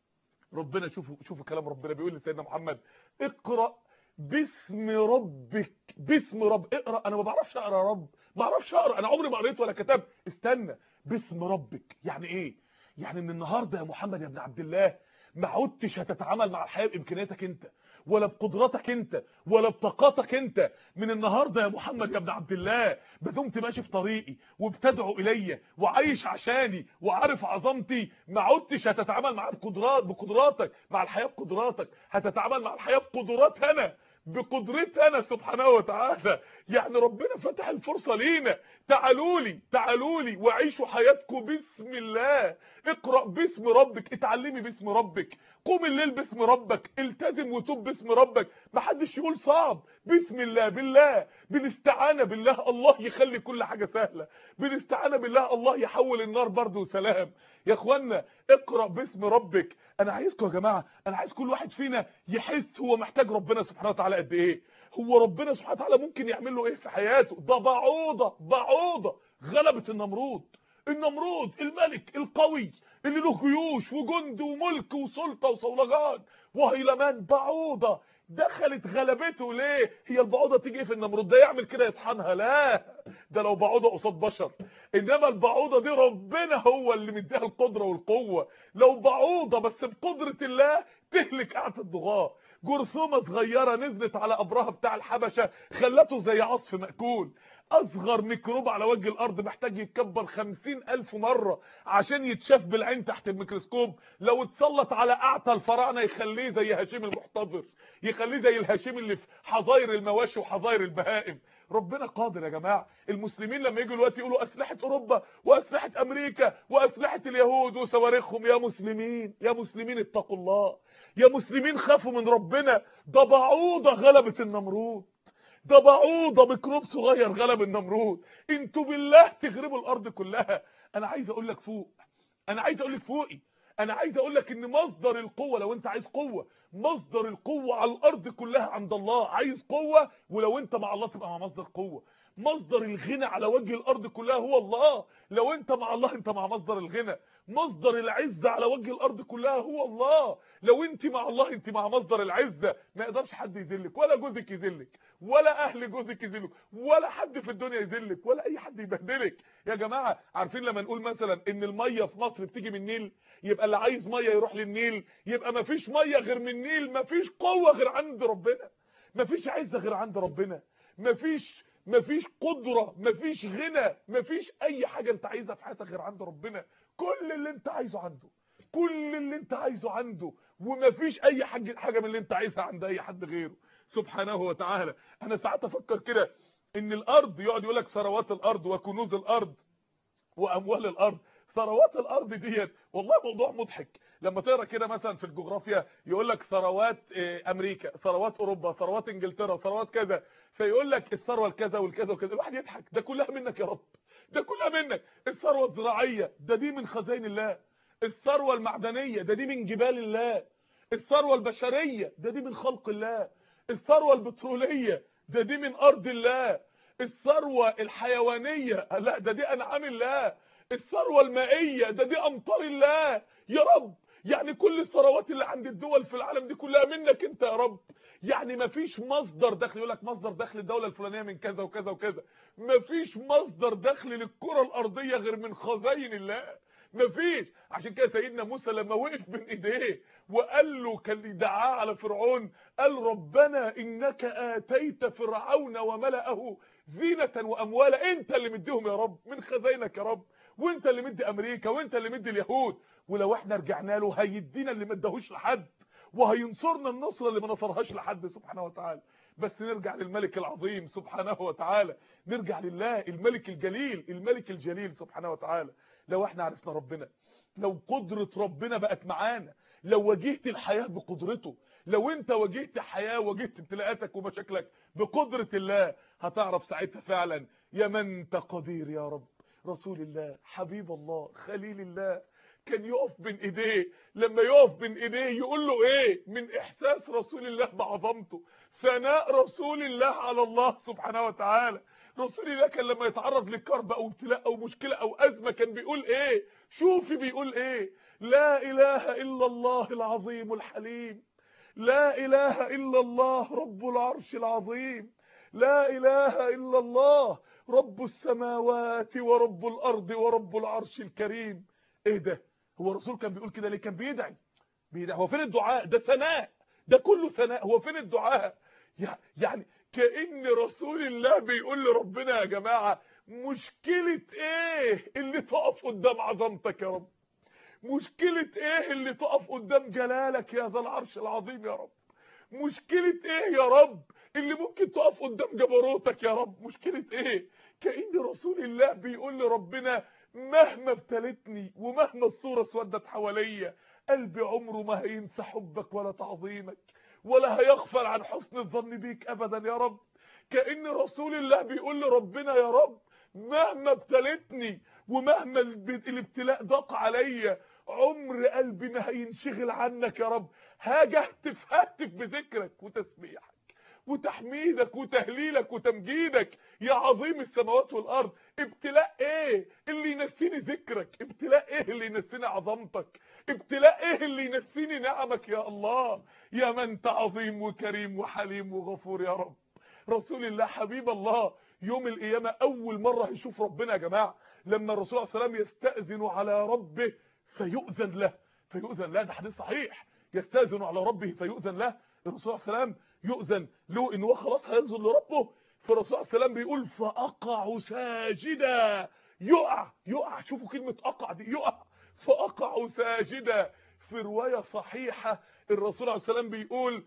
ربنا شوفوا شوفوا كلام ربنا بيقول لسيدنا محمد اقرا باسم ربك باسم رب اقرا انا ما بعرفش اقرا يا رب ما بعرفش اقرا انا عمري ما قريت ولا كتبت استنى باسم ربك يعني ايه يعني من النهارده يا محمد يا ابن عبد الله ما عدتش هتتعامل مع الحياه بامكانياتك انت ولا بقدراتك انت ولا بطاقاتك انت من النهارده يا محمد يا ابن عبد الله ما دمت ماشي في طريقي وبتدعو الي وعايش عشاني وعارف عظمتي ما عدتش هتتعامل مع القدرات بقدراتك مع الحياه بقدراتك هتتعامل مع الحياه بقدرات انا بقدرتي انا سبحانه وتعالى يعني ربنا فتح الفرصه لينا تعالوا لي تعالوا لي وعيشوا حياتكم باسم الله اقرا باسم ربك اتعلمي باسم ربك قوم الليل باسم ربك التزم وتوب باسم ربك محدش يقول صعب بسم الله بالله بالاستعانه بالله الله يخلي كل حاجه سهله بالاستعانه بالله الله يحول النار برد وسلام يا اخوانا اقرا باسم ربك انا عايزكم يا جماعه انا عايز كل واحد فينا يحس هو محتاج ربنا سبحانه وتعالى قد ايه هو ربنا سبحانه وتعالى ممكن يعمل له ايه في حياته ده بعوضه بعوضه غلبت النمرود النمرود الملك القوي اللي له جيوش وجند وملك وسلطه وصولجان وهيلمان بعوضه دخلت غلبته ليه هي البعوضه تيجي في النمرود ده يعمل كده يطحنها لا ده لو بعوضه قصاد بشر انما البعوضه دي ربنا هو اللي مديها القدره والقوه لو بعوضه بس بقدره الله تهلك قاعده الضغاه جرثومه صغيره نزلت على ابرها بتاع الحبشه خلته زي عصف ماكول اصغر ميكروب على وجه الارض محتاج يتكبر خمسين الف مرة عشان يتشاف بالعين تحت الميكروسكوب لو اتسلط على اعتى الفراعنه يخليه زي هشيم المحتضر يخليه زي الهشيم اللي في حظاير المواشي وحظاير البهائم ربنا قادر يا جماعه المسلمين لما يجوا دلوقتي يقولوا اسلحه اوروبا واسلحه امريكا واسلحه اليهود وصواريخهم يا مسلمين يا مسلمين اتقوا الله يا مسلمين خافوا من ربنا ده بعوضه غلبت النمرود ده بعوضه ميكروب صغير غلب النمرود انتوا بالله تغربوا الارض كلها انا عايز اقول لك فوق انا عايز اقول لك فوقي انا عايز اقول لك ان مصدر القوه لو انت عايز قوه مصدر القوه على الارض كلها عند الله عايز قوه ولو انت مع الله تبقى مع مصدر قوه مصدر الغنى على وجه الارض كلها هو الله لو انت مع الله انت مع مصدر الغنى مصدر العزه على وجه الارض كلها هو الله لو انت مع الله انت مع مصدر العزه ما يقدرش حد يذلك ولا جوزك يذلك ولا اهل جوزك يذلك ولا حد في الدنيا يذلك ولا اي حد يبهدلك يا جماعه عارفين لما نقول مثلا ان الميه في مصر بتيجي من النيل يبقى اللي عايز ميه يروح للنيل يبقى ما فيش ميه غير من النيل ما فيش قوه غير عند ربنا ما فيش عزه غير عند ربنا ما فيش مفيش قدرة مفيش غنى مفيش اي حاجة انت عايزها في حياتك غير عند ربنا كل اللي انت عايزه عنده كل اللي انت عايزه عنده ومفيش اي حاجة, حاجة من اللي انت عايزها عند اي حد غيره سبحانه وتعالى انا ساعات افكر كده ان الارض يقعد يقول لك ثروات الارض وكنوز الارض واموال الارض ثروات الارض ديت والله موضوع مضحك لما تقرا كده مثلا في الجغرافيا يقول لك ثروات امريكا ثروات اوروبا ثروات انجلترا ثروات كذا فيقول لك الثروه الكذا والكذا وكذا الواحد يضحك ده كلها منك يا رب ده كلها منك الثروه الزراعيه ده دي من خزائن الله الثروه المعدنيه ده دي من جبال الله الثروه البشريه ده دي من خلق الله الثروه البتروليه ده دي من ارض الله الثروه الحيوانيه لا ده دي انعام الله الثروه المائيه ده دي امطار الله يا رب يعني كل الثروات اللي عند الدول في العالم دي كلها منك انت يا رب يعني مفيش مصدر دخل يقول لك مصدر دخل الدوله الفلانيه من كذا وكذا وكذا مفيش مصدر دخل للكره الارضيه غير من خزائن الله مفيش عشان كده سيدنا موسى لما وقف بين ايديه وقال له كان دعاه على فرعون قال ربنا انك اتيت فرعون وملأه زينة واموالا انت اللي مديهم يا رب من خزائنك يا رب وانت اللي مدي امريكا وانت اللي مدي اليهود ولو احنا رجعنا له هيدينا اللي ما اداهوش لحد وهينصرنا النصره اللي ما نصرهاش لحد سبحانه وتعالى بس نرجع للملك العظيم سبحانه وتعالى نرجع لله الملك الجليل الملك الجليل سبحانه وتعالى لو احنا عرفنا ربنا لو قدرة ربنا بقت معانا لو واجهت الحياة بقدرته لو انت واجهت حياة واجهت ابتلاءاتك ومشاكلك بقدرة الله هتعرف ساعتها فعلا يا من انت قدير يا رب رسول الله حبيب الله خليل الله كان يقف بين ايديه لما يقف بين ايديه يقول له ايه من احساس رسول الله بعظمته ثناء رسول الله على الله سبحانه وتعالى رسول الله كان لما يتعرض لكرب او ابتلاء او مشكله او ازمه كان بيقول ايه شوفي بيقول ايه لا اله الا الله العظيم الحليم لا اله الا الله رب العرش العظيم لا اله الا الله رب السماوات ورب الارض ورب العرش الكريم ايه ده هو الرسول كان بيقول كده ليه كان بيدعي بيدعي هو فين الدعاء ده ثناء ده كله ثناء هو فين الدعاء يعني كأن رسول الله بيقول لربنا يا جماعة مشكلة ايه اللي تقف قدام عظمتك يا رب مشكلة ايه اللي تقف قدام جلالك يا ذا العرش العظيم يا رب مشكلة ايه يا رب اللي ممكن تقف قدام جبروتك يا رب مشكلة ايه كأن رسول الله بيقول لربنا مهما ابتلتني ومهما الصورة اسودت حواليا قلبي عمره ما هينسى حبك ولا تعظيمك ولا هيغفل عن حسن الظن بيك ابدا يا رب كأن رسول الله بيقول لربنا يا رب مهما ابتلتني ومهما الابتلاء ضاق عليا عمر قلبي ما هينشغل عنك يا رب هاجي اهتف ههتف بذكرك وتسبيحك وتحميدك وتهليلك وتمجيدك يا عظيم السماوات والارض ابتلاء ايه اللي ينسيني ذكرك ابتلاء ايه اللي ينسيني عظمتك ابتلاء ايه اللي ينسيني نعمك يا الله يا من انت عظيم وكريم وحليم وغفور يا رب رسول الله حبيب الله يوم القيامة اول مرة هيشوف ربنا يا جماعة لما الرسول صلى الله عليه وسلم يستأذن على ربه فيؤذن له فيؤذن له ده حديث صحيح يستأذن على ربه فيؤذن له الرسول صلى الله عليه وسلم يؤذن له ان هو خلاص هينزل لربه فالرسول صلى الله عليه وسلم بيقول فاقع ساجدا يقع يقع شوفوا كلمة اقع دي يقع فاقع ساجدا في رواية صحيحة الرسول عليه السلام بيقول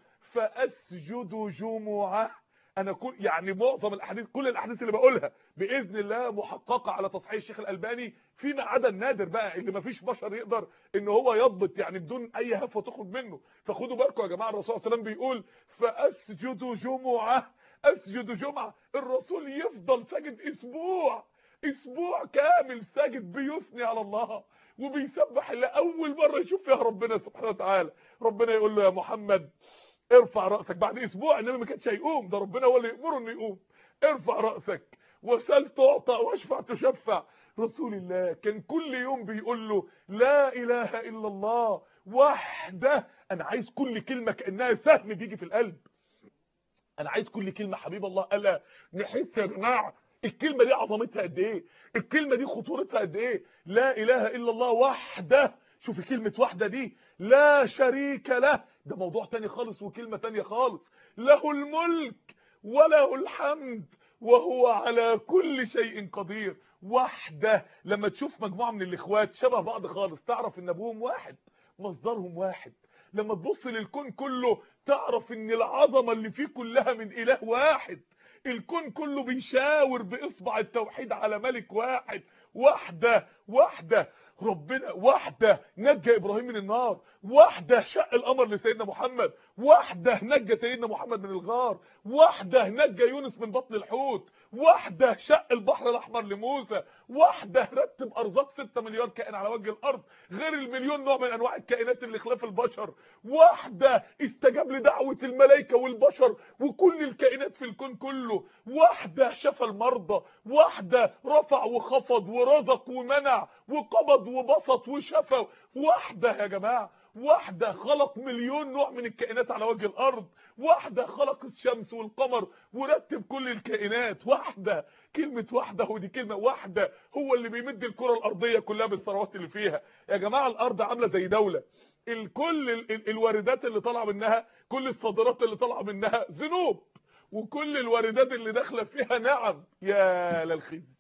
فاسجد جمعه انا كل يعني معظم الاحاديث كل الاحاديث اللي بقولها باذن الله محققه على تصحيح الشيخ الالباني فيما عدا النادر بقى اللي مفيش بشر يقدر ان هو يضبط يعني بدون اي هفوه تخرج منه فخدوا بالكم يا جماعه الرسول صلى الله عليه وسلم بيقول فاسجد جمعه اسجد جمعه الرسول يفضل ساجد اسبوع اسبوع كامل ساجد بيثني على الله وبيسبح الله اول مره يشوف فيها ربنا سبحانه وتعالى ربنا يقول له يا محمد ارفع رأسك بعد اسبوع النبي ما كانش هيقوم ده ربنا هو اللي يأمره انه يقوم ارفع رأسك وسل تعطى واشفع تشفع رسول الله كان كل يوم بيقول له لا اله الا الله وحده انا عايز كل كلمة كأنها سهم بيجي في القلب انا عايز كل كلمة حبيب الله الا نحس يا جماعة الكلمة دي عظمتها قد ايه الكلمة دي خطورتها قد ايه لا اله الا الله وحده شوفي كلمة واحدة دي لا شريك له ده موضوع تاني خالص وكلمة تانية خالص له الملك وله الحمد وهو على كل شيء قدير وحده لما تشوف مجموعة من الاخوات شبه بعض خالص تعرف ان ابوهم واحد مصدرهم واحد لما تبص للكون كله تعرف ان العظمة اللي فيه كلها من اله واحد الكون كله بيشاور باصبع التوحيد على ملك واحد وحده وحده ربنا وحده نجى ابراهيم من النار وحده شق القمر لسيدنا محمد وحده نجى سيدنا محمد من الغار وحده نجى يونس من بطن الحوت وحده شق البحر الاحمر لموسى وحده رتب ارزاق 6 مليار كائن على وجه الارض غير المليون نوع من انواع الكائنات اللي خلاف البشر وحده استجاب لدعوه الملائكه والبشر وكل الكائنات في الكون كله وحده شفى المرضى وحده رفع وخفض ورزق ومنع وقبض وبسط وشفى وحده يا جماعه واحدة خلق مليون نوع من الكائنات على وجه الارض واحدة خلق الشمس والقمر ورتب كل الكائنات واحدة كلمة واحدة ودي كلمة واحدة هو اللي بيمد الكرة الارضية كلها بالثروات اللي فيها يا جماعة الارض عاملة زي دولة الكل ال ال الواردات اللي طالعه منها كل الصادرات اللي طالعه منها ذنوب وكل الواردات اللي داخله فيها نعم يا للخزي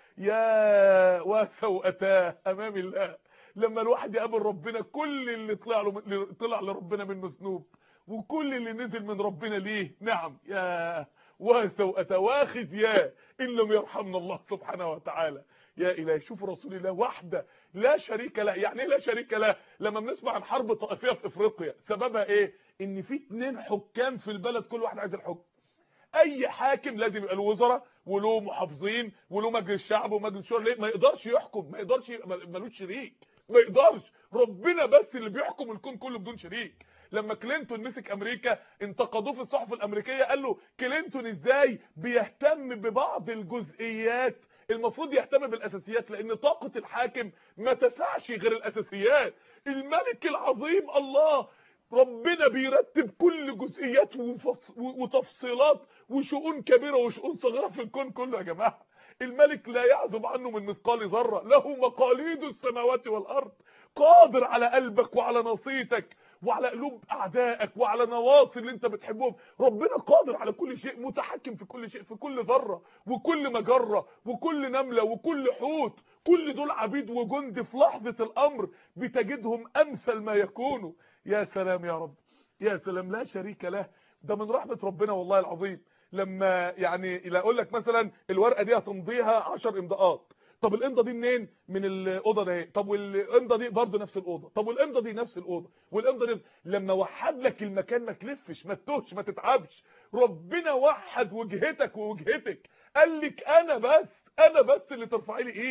يا وسوءتاه امام الله لما الواحد يقابل ربنا كل اللي طلع له طلع لربنا منه ذنوب وكل اللي نزل من ربنا ليه نعم يا وسوءة واخذ يا ان لم يرحمنا الله سبحانه وتعالى يا الهي شوف رسول الله وحده لا شريك له يعني ايه لا شريك له لما بنسمع عن حرب طائفيه في افريقيا سببها ايه ان في اتنين حكام في البلد كل واحد عايز الحكم اي حاكم لازم يبقى له وزراء وله محافظين وله مجلس شعب ومجلس شورى ليه ما يقدرش يحكم ما يقدرش ملوش شريك ما يقدرش ربنا بس اللي بيحكم الكون كله بدون شريك لما كلينتون مسك امريكا انتقدوه في الصحف الامريكيه قال له كلينتون ازاي بيهتم ببعض الجزئيات المفروض يهتم بالاساسيات لان طاقه الحاكم ما تسعش غير الاساسيات الملك العظيم الله ربنا بيرتب كل جزئيات وتفصيلات وشؤون كبيره وشؤون صغيره في الكون كله يا جماعه الملك لا يعزب عنه من مثقال ذره له مقاليد السماوات والارض قادر على قلبك وعلى نصيتك وعلى قلوب اعدائك وعلى نواصي اللي انت بتحبهم ربنا قادر على كل شيء متحكم في كل شيء في كل ذره وكل مجره وكل نمله وكل حوت كل دول عبيد وجند في لحظه الامر بتجدهم امثل ما يكونوا يا سلام يا رب يا سلام لا شريك له ده من رحمه ربنا والله العظيم لما يعني لا اقول لك مثلا الورقه دي هتمضيها 10 امضاءات طب الامضه دي منين من الاوضه دي طب والامضه دي برضه نفس الاوضه طب والامضه دي نفس الاوضه والامضه دي لما وحد لك المكان ما تلفش ما تتوهش ما تتعبش ربنا وحد وجهتك ووجهتك قال لك انا بس انا بس اللي ترفعي لي ايدك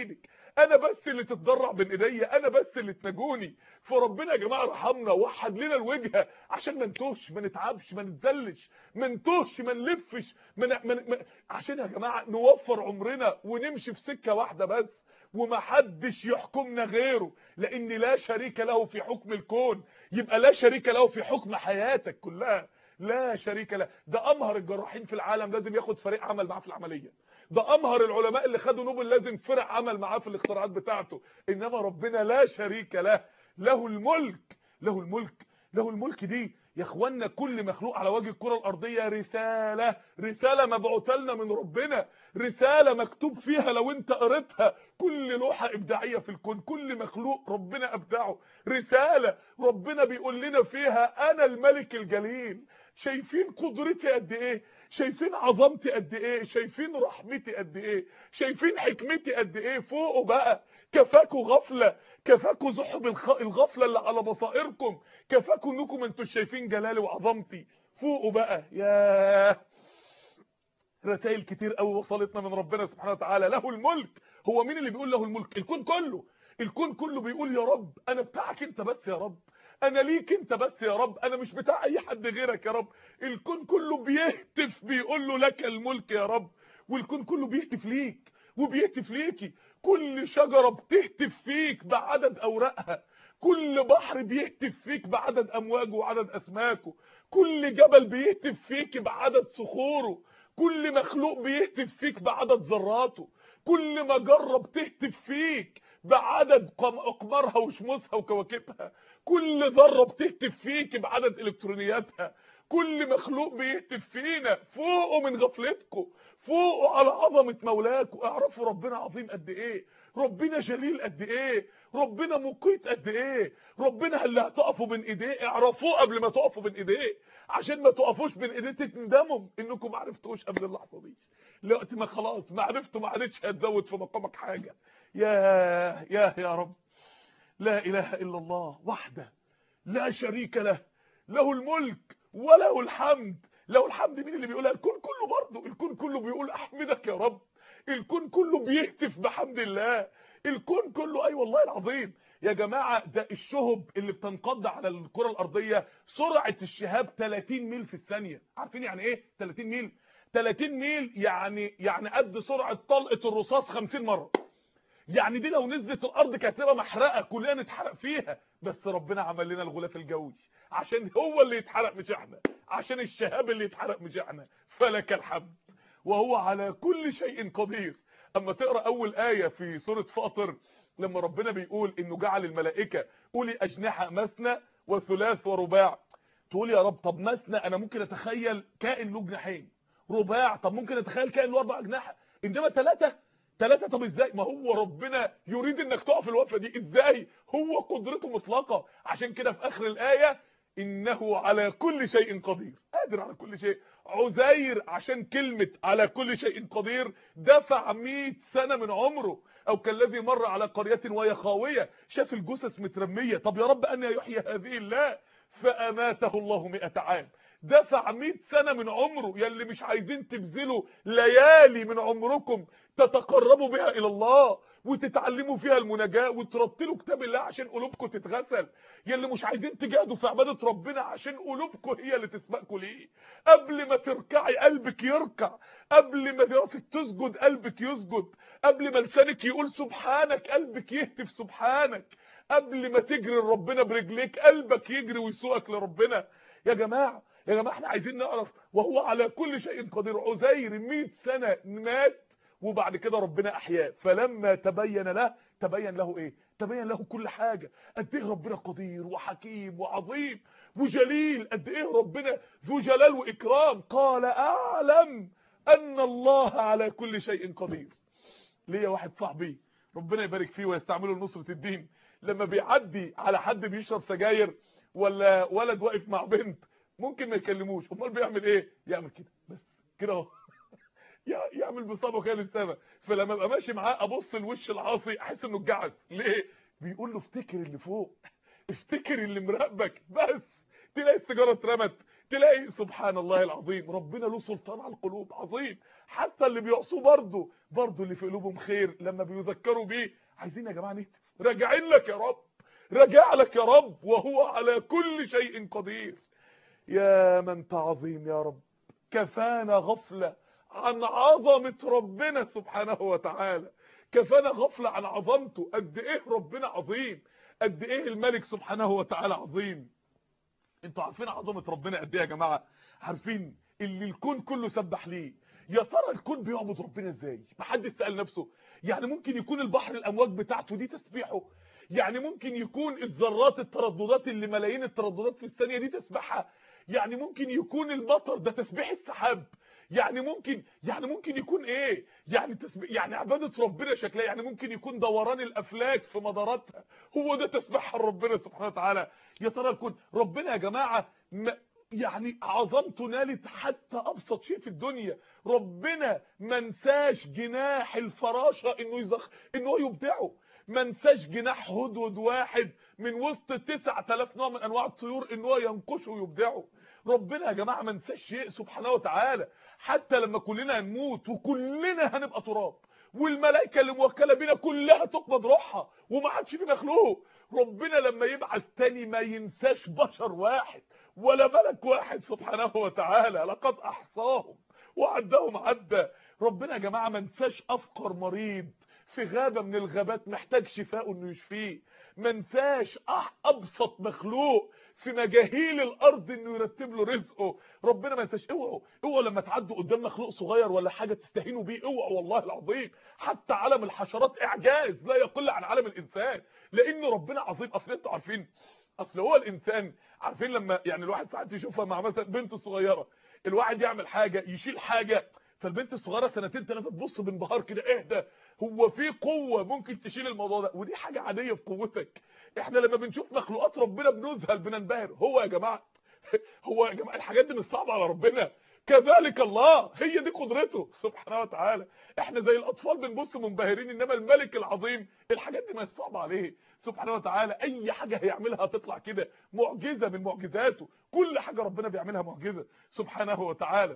انا بس اللي تتضرع بين ايديا انا بس اللي تنجوني فربنا يا جماعه ارحمنا وحد لنا الوجهه عشان ما نتوهش ما نتعبش ما نتذلش ما نتوهش ما نلفش ما من... عشان يا جماعه نوفر عمرنا ونمشي في سكه واحده بس ومحدش يحكمنا غيره لان لا شريك له في حكم الكون يبقى لا شريك له في حكم حياتك كلها لا شريك له ده امهر الجراحين في العالم لازم ياخد فريق عمل معاه في العمليه ده امهر العلماء اللي خدوا نوبل لازم فرق عمل معاه في الاختراعات بتاعته انما ربنا لا شريك له له الملك له الملك له الملك دي يا اخوانا كل مخلوق على وجه الكره الارضيه رساله رساله مبعوثه لنا من ربنا رساله مكتوب فيها لو انت قريتها كل لوحه ابداعيه في الكون كل مخلوق ربنا ابدعه رساله ربنا بيقول لنا فيها انا الملك الجليل شايفين قدرتي قد ايه شايفين عظمتي قد ايه شايفين رحمتي قد ايه شايفين حكمتي قد ايه فوقه بقى كفاكوا غفله كفاكوا زحب الغفله اللي على بصائركم كفاكوا انكم انتوا شايفين جلالي وعظمتي فوقه بقى يا رسائل كتير قوي وصلتنا من ربنا سبحانه وتعالى له الملك هو مين اللي بيقول له الملك الكون كله الكون كله بيقول يا رب انا بتاعك انت بس يا رب انا ليك انت بس يا رب انا مش بتاع اي حد غيرك يا رب الكون كله بيهتف بيقول له لك الملك يا رب والكون كله بيهتف ليك وبيهتف ليكي كل شجرة بتهتف فيك بعدد اوراقها كل بحر بيهتف فيك بعدد امواجه وعدد اسماكه كل جبل بيهتف فيك بعدد صخوره كل مخلوق بيهتف فيك بعدد ذراته كل مجرة بتهتف فيك بعدد اقمارها وشموسها وكواكبها كل ذره بتهتف فيك بعدد الكترونياتها كل مخلوق بيهتف فينا فوقه من غفلتكم فوقه على عظمه مولاكم اعرفوا ربنا عظيم قد ايه ربنا جليل قد ايه ربنا مقيت قد ايه ربنا اللي هتقفوا بين ايديه اعرفوه قبل ما تقفوا بين ايديه عشان ما تقفوش بين ايديه تندموا انكم ما عرفتوش قبل اللحظه دي دلوقتي ما خلاص ما عرفتوا ما عادتش هتزود في مقامك حاجه يا يا يا رب لا اله الا الله وحده لا شريك له له الملك وله الحمد له الحمد مين اللي بيقولها الكون كله برضه الكون كله بيقول احمدك يا رب الكون كله بيهتف بحمد الله الكون كله اي أيوة والله العظيم يا جماعه ده الشهب اللي بتنقض على الكره الارضيه سرعه الشهاب 30 ميل في الثانيه عارفين يعني ايه 30 ميل 30 ميل يعني يعني قد سرعه طلقه الرصاص 50 مره يعني دي لو نزلت الارض كانت تبقى محرقه كلنا نتحرق فيها بس ربنا عمل لنا الغلاف الجوي عشان هو اللي يتحرق مش احنا عشان الشهاب اللي يتحرق مش احنا فلك الحمد وهو على كل شيء قدير اما تقرا اول ايه في سوره فاطر لما ربنا بيقول انه جعل الملائكه اولي اجنحه مثنى وثلاث ورباع تقول يا رب طب مثنى انا ممكن اتخيل كائن له جناحين رباع طب ممكن اتخيل كائن له اربع اجنحه انما ثلاثه ثلاثة طب ازاي ما هو ربنا يريد انك تقف الوقفه دي ازاي هو قدرته مطلقه عشان كده في اخر الايه انه على كل شيء قدير قادر على كل شيء عزير عشان كلمة على كل شيء قدير دفع 100 سنة من عمره او كالذي مر على قرية وهي خاوية شاف الجثث مترمية طب يا رب ان يحيي هذه الله فاماته الله 100 عام دفع 100 سنة من عمره يلي مش عايزين تبذلوا ليالي من عمركم تتقربوا بها الى الله وتتعلموا فيها المناجاه وترتلوا كتاب الله عشان قلوبكم تتغسل يلي مش عايزين تجاهدوا في عباده ربنا عشان قلوبكم هي اللي تسبقكم ليه قبل ما تركعي قلبك يركع قبل ما راسك تسجد قلبك يسجد قبل ما لسانك يقول سبحانك قلبك يهتف سبحانك قبل ما تجري لربنا برجليك قلبك يجري ويسوقك لربنا يا جماعه يا جماعه احنا عايزين نعرف وهو على كل شيء قدير عزير 100 سنه مات وبعد كده ربنا احياه فلما تبين له تبين له ايه تبين له كل حاجه قد ايه ربنا قدير وحكيم وعظيم وجليل قد ايه ربنا ذو جلال واكرام قال اعلم ان الله على كل شيء قدير ليا واحد صاحبي ربنا يبارك فيه ويستعمله لنصره الدين لما بيعدي على حد بيشرب سجاير ولا ولد واقف مع بنت ممكن ما يكلموش امال بيعمل ايه يعمل كده بس كده اهو يعمل بصابه كده للسما فلما ابقى ماشي معاه ابص لوش العاصي احس انه اتجعس ليه بيقول له افتكر اللي فوق افتكر اللي مراقبك بس تلاقي السيجاره اترمت تلاقي سبحان الله العظيم ربنا له سلطان على القلوب عظيم حتى اللي بيعصوه برضه برضه اللي في قلوبهم خير لما بيذكروا بيه عايزين يا جماعه نهتف راجعين لك يا رب راجع لك يا رب وهو على كل شيء قدير يا من انت عظيم يا رب كفانا غفله عن عظمه ربنا سبحانه وتعالى كفانا غفله عن عظمته قد ايه ربنا عظيم قد ايه الملك سبحانه وتعالى عظيم انتوا عارفين عظمه ربنا قد ايه يا جماعه عارفين اللي الكون كله سبح ليه يا ترى الكون بيعبد ربنا ازاي محدش سال نفسه يعني ممكن يكون البحر الامواج بتاعته دي تسبيحه يعني ممكن يكون الذرات الترددات اللي ملايين الترددات في الثانيه دي تسبحها يعني ممكن يكون المطر ده تسبيح السحاب يعني ممكن يعني ممكن يكون ايه يعني تسبيح يعني عباده ربنا شكلها يعني ممكن يكون دوران الافلاك في مداراتها هو ده تسبيحها ربنا سبحانه وتعالى يا ترى الكون ربنا يا جماعه ما يعني عظمته نالت حتى ابسط شيء في الدنيا ربنا ما نساش جناح الفراشه انه يزخ انه يبدعه ما نساش جناح هدهد واحد من وسط 9000 نوع من انواع الطيور ان هو ينقشه ويبدعه ربنا يا جماعه ما نساش شيء سبحانه وتعالى حتى لما كلنا هنموت وكلنا هنبقى تراب والملائكه اللي موكله بينا كلها تقبض روحها وما عادش في مخلوق ربنا لما يبعث تاني ما ينساش بشر واحد ولا ملك واحد سبحانه وتعالى لقد احصاهم وعدهم عدا ربنا يا جماعه ما نساش افقر مريض في غابه من الغابات محتاج شفاء انه يشفيه ما نساش ابسط مخلوق في مجاهيل الارض انه يرتب له رزقه ربنا ما ينساش اوعوا اوعوا لما تعدوا قدام مخلوق صغير ولا حاجه تستهينوا بيه اوعوا والله العظيم حتى عالم الحشرات اعجاز لا يقل عن عالم الانسان لان ربنا عظيم اصل انتوا عارفين اصل هو الانسان عارفين لما يعني الواحد ساعات يشوفها مع مثلا بنت صغيره الواحد يعمل حاجه يشيل حاجه فالبنت الصغيره سنتين ثلاثه تبص بانبهار كده اهدى هو في قوه ممكن تشيل الموضوع ده ودي حاجه عاديه في قوتك احنا لما بنشوف مخلوقات ربنا بنذهل بننبهر هو يا جماعه هو يا جماعه الحاجات دي مش صعبه على ربنا كذلك الله هي دي قدرته سبحانه وتعالى احنا زي الاطفال بنبص منبهرين انما الملك العظيم الحاجات دي ما صعبه عليه سبحانه وتعالى اي حاجه هيعملها هتطلع كده معجزه من معجزاته كل حاجه ربنا بيعملها معجزه سبحانه وتعالى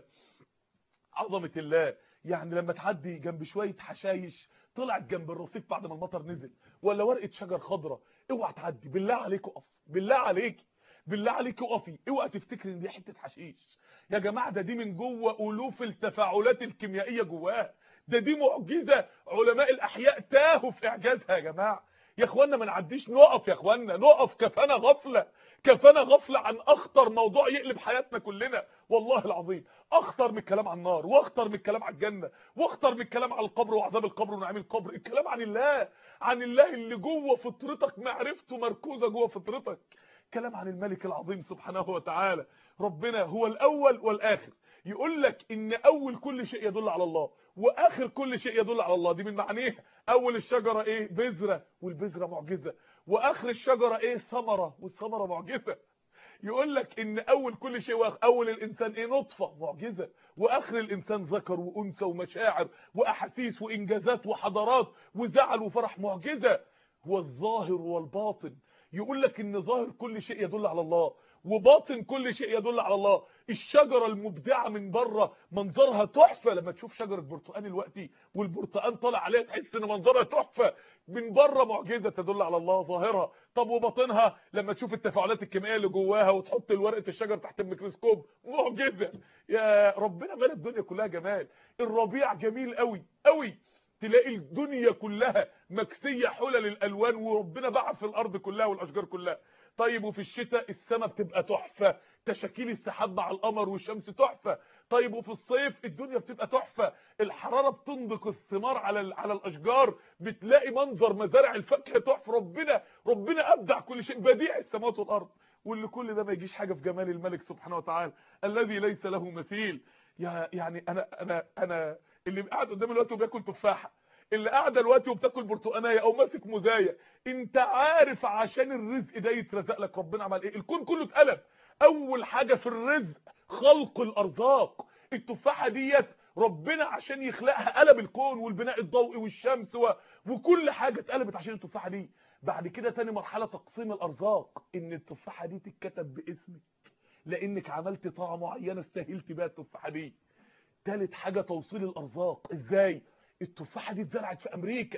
عظمه الله يعني لما تعدي جنب شويه حشايش طلعت جنب الرصيف بعد ما المطر نزل ولا ورقه شجر خضراء اوعى تعدي بالله عليك اقف بالله عليك بالله عليك اقفي اوعى تفتكري ان دي حته حشيش يا جماعه ده دي من جوه الوف التفاعلات الكيميائيه جواها ده دي معجزه علماء الاحياء تاهوا في اعجازها يا جماعه يا اخوانا ما نعديش نقف يا اخوانا نقف كفانا غفله كفانا غفله عن اخطر موضوع يقلب حياتنا كلنا والله العظيم اخطر من الكلام عن النار واخطر من الكلام عن الجنه واخطر من الكلام عن القبر وعذاب القبر ونعيم القبر الكلام عن الله عن الله اللي جوه فطرتك معرفته مركوزه جوه فطرتك كلام عن الملك العظيم سبحانه وتعالى ربنا هو الاول والاخر يقول لك ان اول كل شيء يدل على الله واخر كل شيء يدل على الله دي من معانيها اول الشجره ايه بذره والبذره معجزه واخر الشجره ايه ثمره والثمره معجزه يقول لك ان اول كل شيء اول الانسان ايه نطفه معجزه واخر الانسان ذكر وانثى ومشاعر واحاسيس وانجازات وحضارات وزعل وفرح معجزه والظاهر والباطن يقول لك ان ظاهر كل شيء يدل على الله وباطن كل شيء يدل على الله الشجره المبدعه من بره منظرها تحفه لما تشوف شجره برتقال دلوقتي والبرتقال طالع عليها تحس ان منظرها تحفه من بره معجزه تدل على الله ظاهرها طب وباطنها لما تشوف التفاعلات الكيميائيه اللي جواها وتحط ورقه الشجر تحت الميكروسكوب معجزه يا ربنا مال الدنيا كلها جمال الربيع جميل قوي قوي تلاقي الدنيا كلها مكسيه حلل الالوان وربنا بعث في الارض كلها والاشجار كلها طيب وفي الشتاء السماء بتبقى تحفه تشاكيل السحاب مع القمر والشمس تحفه طيب وفي الصيف الدنيا بتبقى تحفه الحراره بتنضق الثمار على على الاشجار بتلاقي منظر مزارع الفاكهه تحفه ربنا ربنا ابدع كل شيء بديع السماوات والارض واللي كل ده ما يجيش حاجه في جمال الملك سبحانه وتعالى الذي ليس له مثيل يا يعني انا انا انا اللي قاعد قدام دلوقتي وبياكل تفاحه اللي قاعده دلوقتي وبتاكل برتقانيه او ماسك موزايه انت عارف عشان الرزق ده يترزق لك ربنا عمل ايه الكون كله اتقلب اول حاجه في الرزق خلق الارزاق التفاحه ديت ربنا عشان يخلقها قلب الكون والبناء الضوئي والشمس و... وكل حاجه اتقلبت عشان التفاحه دي بعد كده تاني مرحله تقسيم الارزاق ان التفاحه دي تتكتب باسمك لانك عملت طاعه معينه استاهلت بيها التفاحه دي تالت حاجه توصيل الارزاق ازاي التفاحه دي اتزرعت في امريكا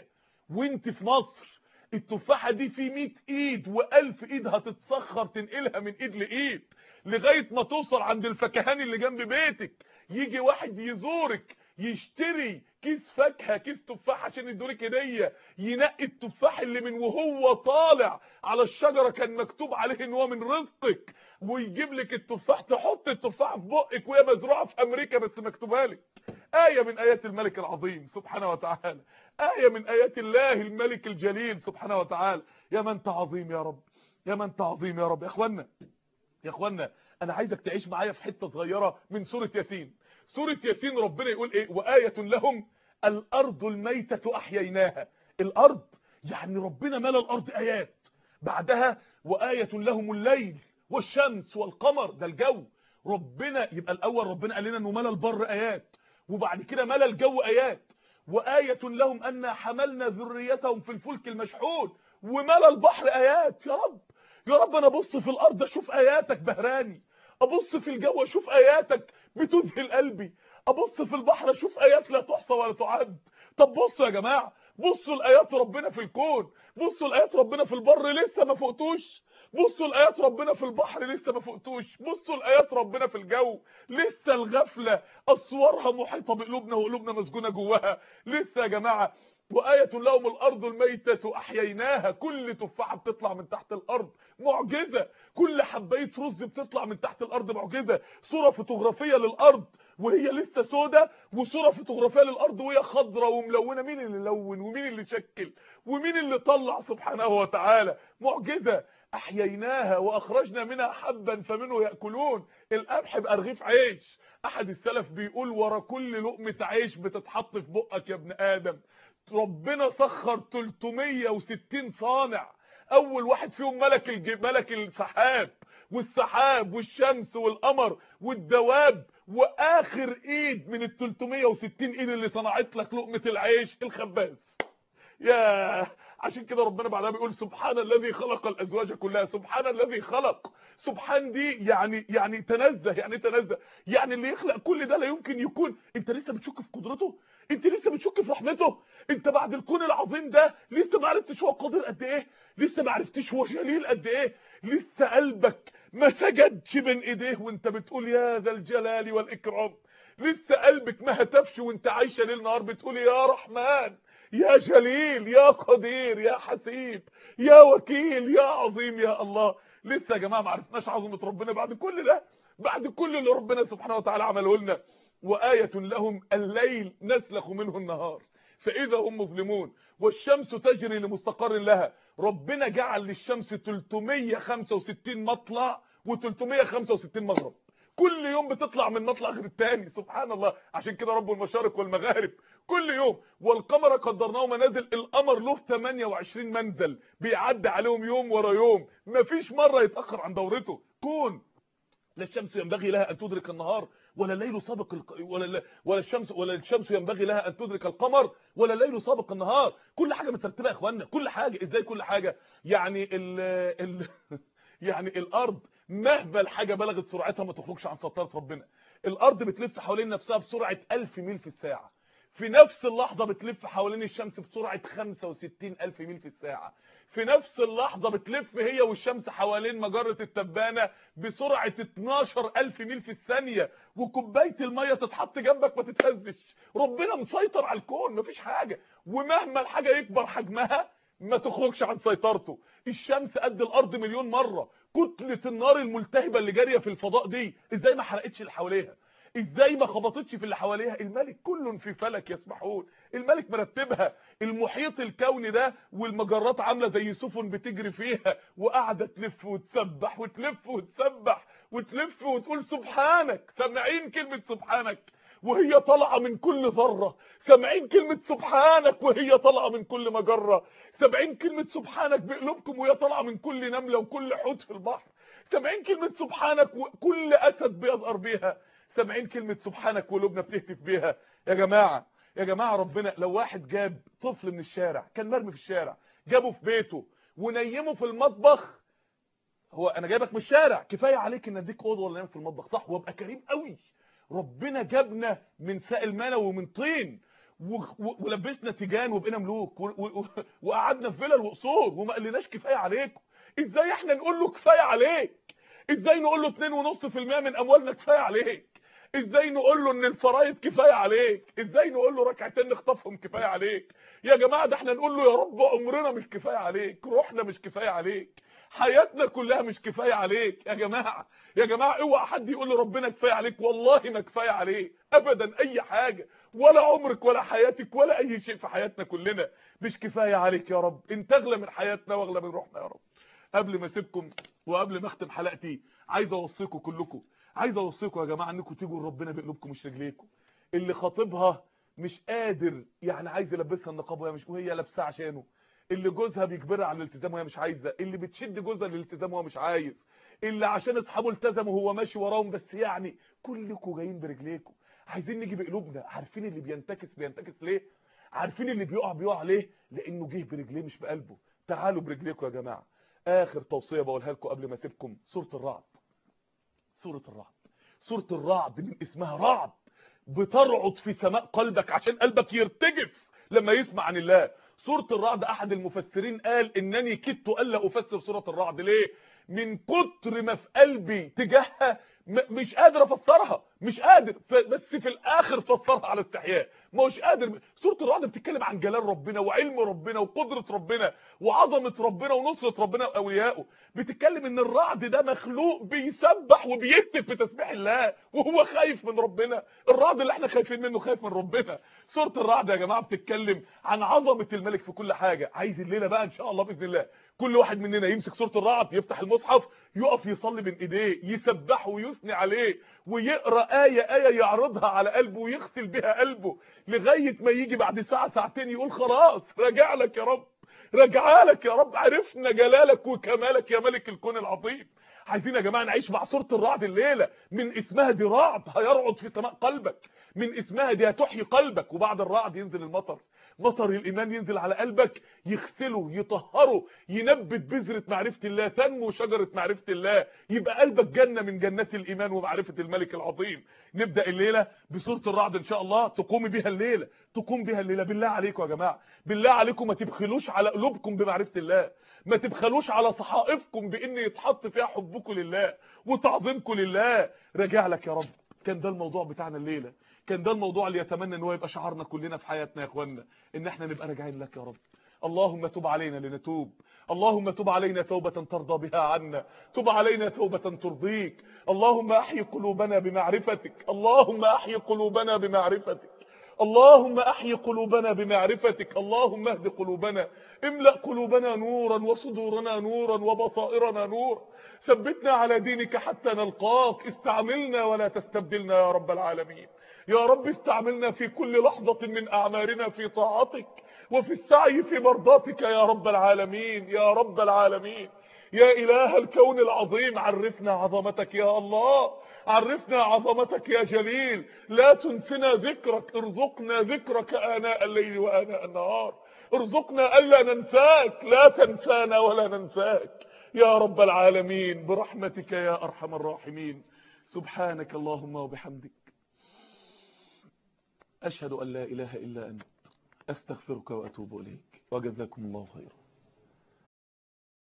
وانت في مصر التفاحه دي في 100 ايد و1000 ايد هتتسخر تنقلها من ايد لايد لغايه ما توصل عند الفكهاني اللي جنب بيتك يجي واحد يزورك يشتري كيس فاكهه كيس تفاح عشان يدولك هديه ينقي التفاح اللي من وهو طالع على الشجره كان مكتوب عليه ان هو من رزقك ويجيب لك التفاح تحط التفاح في بقك وهي مزروعه في امريكا بس مكتوبه لك ايه من ايات الملك العظيم سبحانه وتعالى ايه من ايات الله الملك الجليل سبحانه وتعالى يا من انت عظيم يا رب يا من انت عظيم يا رب يا اخوانا يا اخوانا انا عايزك تعيش معايا في حته صغيره من سوره ياسين سوره ياسين ربنا يقول ايه وايه لهم الارض الميته احييناها الارض يعني ربنا ملى الارض ايات بعدها وايه لهم الليل والشمس والقمر ده الجو ربنا يبقى الاول ربنا قال لنا انه ملى البر ايات وبعد كده ملى الجو ايات وايه لهم ان حملنا ذريتهم في الفلك المشحون وملى البحر ايات يا رب يا رب انا ابص في الارض اشوف اياتك بهراني ابص في الجو اشوف اياتك بتذهل قلبي ابص في البحر اشوف ايات لا تحصى ولا تعد طب بصوا يا جماعه بصوا الايات ربنا في الكون بصوا الايات ربنا في البر لسه ما فوقتوش بصوا الايات ربنا في البحر لسه ما فوقتوش بصوا الايات ربنا في الجو لسه الغفله اسوارها محيطه بقلوبنا وقلوبنا مسجونه جواها لسه يا جماعه وآية لهم الأرض الميتة أحييناها كل تفاحة بتطلع من تحت الأرض معجزة كل حباية رز بتطلع من تحت الأرض معجزة صورة فوتوغرافية للأرض وهي لسه سودة وصورة فوتوغرافية للأرض وهي خضرة وملونة مين اللي لون ومين اللي شكل ومين اللي طلع سبحانه وتعالى معجزة أحييناها وأخرجنا منها حبا فمنه يأكلون القمح بأرغيف عيش أحد السلف بيقول ورا كل لقمة عيش بتتحط في بقك يا ابن آدم ربنا سخر 360 صانع اول واحد فيهم ملك الج... ملك السحاب والسحاب والشمس والقمر والدواب واخر ايد من ال 360 ايد اللي صنعت لك لقمه العيش الخباز يا عشان كده ربنا بعدها بيقول سبحان الذي خلق الازواج كلها سبحان الذي خلق سبحان دي يعني يعني تنزه يعني تنزه يعني اللي يخلق كل ده لا يمكن يكون انت لسه بتشك في قدرته انت لسه بتشك في رحمته انت بعد الكون العظيم ده لسه ما عرفتش هو قادر قد ايه لسه ما عرفتش هو جليل قد ايه لسه قلبك ما سجدش بين ايديه وانت بتقول يا ذا الجلال والاكرام لسه قلبك ما هتفش وانت عايشه ليل نهار بتقول يا رحمن يا جليل يا قدير يا حسيب يا وكيل يا عظيم يا الله لسه يا جماعه ما عرفناش عظمه ربنا بعد كل ده بعد كل اللي ربنا سبحانه وتعالى عمله لنا وآية لهم الليل نسلخ منه النهار فإذا هم مظلمون والشمس تجري لمستقر لها ربنا جعل للشمس 365 مطلع و365 مغرب كل يوم بتطلع من مطلع غير التاني سبحان الله عشان كده رب المشارق والمغارب كل يوم والقمر قدرناه منازل القمر له 28 منزل بيعدي عليهم يوم ورا يوم مفيش مره يتاخر عن دورته كون لا الشمس ينبغي لها ان تدرك النهار ولا الليل سابق الق... ولا ولا الشمس ولا الشمس ينبغي لها ان تدرك القمر ولا الليل سابق النهار كل حاجه مترتبه يا اخوانا كل حاجه ازاي كل حاجه يعني ال... ال... يعني الارض مهما الحاجه بلغت سرعتها ما تخرجش عن سيطره ربنا الارض بتلف حوالين نفسها بسرعه 1000 ميل في الساعه في نفس اللحظة بتلف حوالين الشمس بسرعة 65 ألف ميل في الساعة في نفس اللحظة بتلف هي والشمس حوالين مجرة التبانة بسرعة 12 ألف ميل في الثانية وكوباية المية تتحط جنبك ما تتهزش ربنا مسيطر على الكون مفيش حاجة ومهما الحاجة يكبر حجمها ما تخرجش عن سيطرته الشمس قد الارض مليون مرة كتلة النار الملتهبة اللي جارية في الفضاء دي ازاي ما حرقتش اللي حواليها ازاي ما خبطتش في اللي حواليها الملك كل في فلك يسبحون الملك مرتبها المحيط الكوني ده والمجرات عامله زي سفن بتجري فيها وقاعده تلف وتسبح وتلف وتسبح وتلف وتقول سبحانك سامعين كلمه سبحانك وهي طالعه من كل ذره سامعين كلمه سبحانك وهي طالعه من كل مجره سامعين كلمه سبحانك بقلوبكم وهي طالعه من كل نمله وكل حوت في البحر سامعين كلمه سبحانك وكل اسد بيظهر بيها سامعين كلمة سبحانك وقلوبنا بتهتف بيها يا جماعة يا جماعة ربنا لو واحد جاب طفل من الشارع كان مرمي في الشارع جابه في بيته ونيمه في المطبخ هو انا جايبك من الشارع كفاية عليك ان اديك اوضه ولا نام في المطبخ صح وابقى كريم قوي ربنا جابنا من سائل منوي ومن طين و- و- ولبسنا تيجان وبقينا ملوك و- و- وقعدنا في فيلا وقصور وما قالناش كفايه عليكم ازاي احنا نقول له كفايه عليك ازاي نقول له 2.5% من اموالنا كفايه عليك ازاي نقول له ان الفرايض كفايه عليك ازاي نقول له ركعتين نخطفهم كفايه عليك يا جماعه ده احنا نقول له يا رب عمرنا مش كفايه عليك روحنا مش كفايه عليك حياتنا كلها مش كفايه عليك يا جماعه يا جماعه اوعى حد يقول لربنا كفايه عليك والله ما كفايه عليه ابدا اي حاجه ولا عمرك ولا حياتك ولا اي شيء في حياتنا كلنا مش كفايه عليك يا رب انت اغلى من حياتنا واغلى من روحنا يا رب قبل ما اسيبكم وقبل ما اختم حلقتي عايز اوصيكم كلكم عايز اوصيكم يا جماعه انكم تيجوا لربنا بقلوبكم مش رجليكم اللي خاطبها مش قادر يعني عايز يلبسها النقاب وهي مش وهي لابساه عشانه اللي جوزها بيجبرها على الالتزام وهي مش عايزه اللي بتشد جوزها للالتزام وهو مش عايز اللي عشان اصحابه التزموا وهو ماشي وراهم بس يعني كلكم جايين برجليكم عايزين نيجي بقلوبنا عارفين اللي بينتكس بينتكس ليه عارفين اللي بيقع بيقع ليه لانه جه برجليه مش بقلبه تعالوا برجليكم يا جماعه اخر توصيه بقولها لكم قبل ما اسيبكم سوره الرعد سوره الرعد سوره الرعد من اسمها رعد بترعد في سماء قلبك عشان قلبك يرتجف لما يسمع عن الله سوره الرعد احد المفسرين قال انني كدت الا افسر سوره الرعد ليه من كتر ما في قلبي تجاهها م- مش قادر افسرها مش قادر ف- بس في الاخر فسرها على استحياء ما مش قادر سوره الرعد بتتكلم عن جلال ربنا وعلم ربنا وقدره ربنا وعظمه ربنا ونصره ربنا واوليائه بتتكلم ان الرعد ده مخلوق بيسبح وبيكتب في تسبيح الله وهو خايف من ربنا الرعد اللي احنا خايفين منه خايف من ربنا سوره الرعد يا جماعه بتتكلم عن عظمه الملك في كل حاجه عايز الليله بقى ان شاء الله باذن الله كل واحد مننا يمسك سوره الرعد يفتح المصحف يقف يصلي بين ايديه يسبحه ويثني عليه ويقرا ايه ايه يعرضها على قلبه ويغسل بها قلبه لغايه ما يجي بعد ساعه ساعتين يقول خلاص راجع لك يا رب راجع لك يا رب عرفنا جلالك وكمالك يا ملك الكون العظيم عايزين يا جماعه نعيش مع سوره الرعد الليله من اسمها دي رعد هيرعد في سماء قلبك من اسمها دي هتحيي قلبك وبعد الرعد ينزل المطر مطر الايمان ينزل على قلبك يغسله يطهره ينبت بذره معرفه الله تنمو شجره معرفه الله يبقى قلبك جنه من جنات الايمان ومعرفه الملك العظيم نبدا الليله بسوره الرعد ان شاء الله تقومي بيها الليله تقوم بيها الليله بالله عليكم يا جماعه بالله عليكم ما تبخلوش على قلوبكم بمعرفه الله ما تبخلوش على صحائفكم بان يتحط فيها حبكم لله وتعظيمكم لله راجع لك يا رب كان ده الموضوع بتاعنا الليله كان ده الموضوع اللي يتمنى ان هو يبقى شعارنا كلنا في حياتنا يا اخوانا ان احنا نبقى راجعين لك يا رب اللهم تب علينا لنتوب اللهم تب علينا توبة ترضى بها عنا تب علينا توبة ترضيك اللهم احي قلوبنا بمعرفتك اللهم احي قلوبنا بمعرفتك اللهم احي قلوبنا بمعرفتك اللهم اهد قلوبنا املأ قلوبنا نورا وصدورنا نورا وبصائرنا نورا ثبتنا على دينك حتى نلقاك استعملنا ولا تستبدلنا يا رب العالمين يا رب استعملنا في كل لحظة من أعمارنا في طاعتك وفي السعي في مرضاتك يا رب العالمين يا رب العالمين يا إله الكون العظيم عرفنا عظمتك يا الله عرفنا عظمتك يا جليل لا تنسنا ذكرك ارزقنا ذكرك آناء الليل وآناء النهار ارزقنا ألا ننساك لا تنسانا ولا ننساك يا رب العالمين برحمتك يا أرحم الراحمين سبحانك اللهم وبحمدك أشهد أن لا إله إلا أنت أستغفرك وأتوب إليك وجزاكم الله خيرا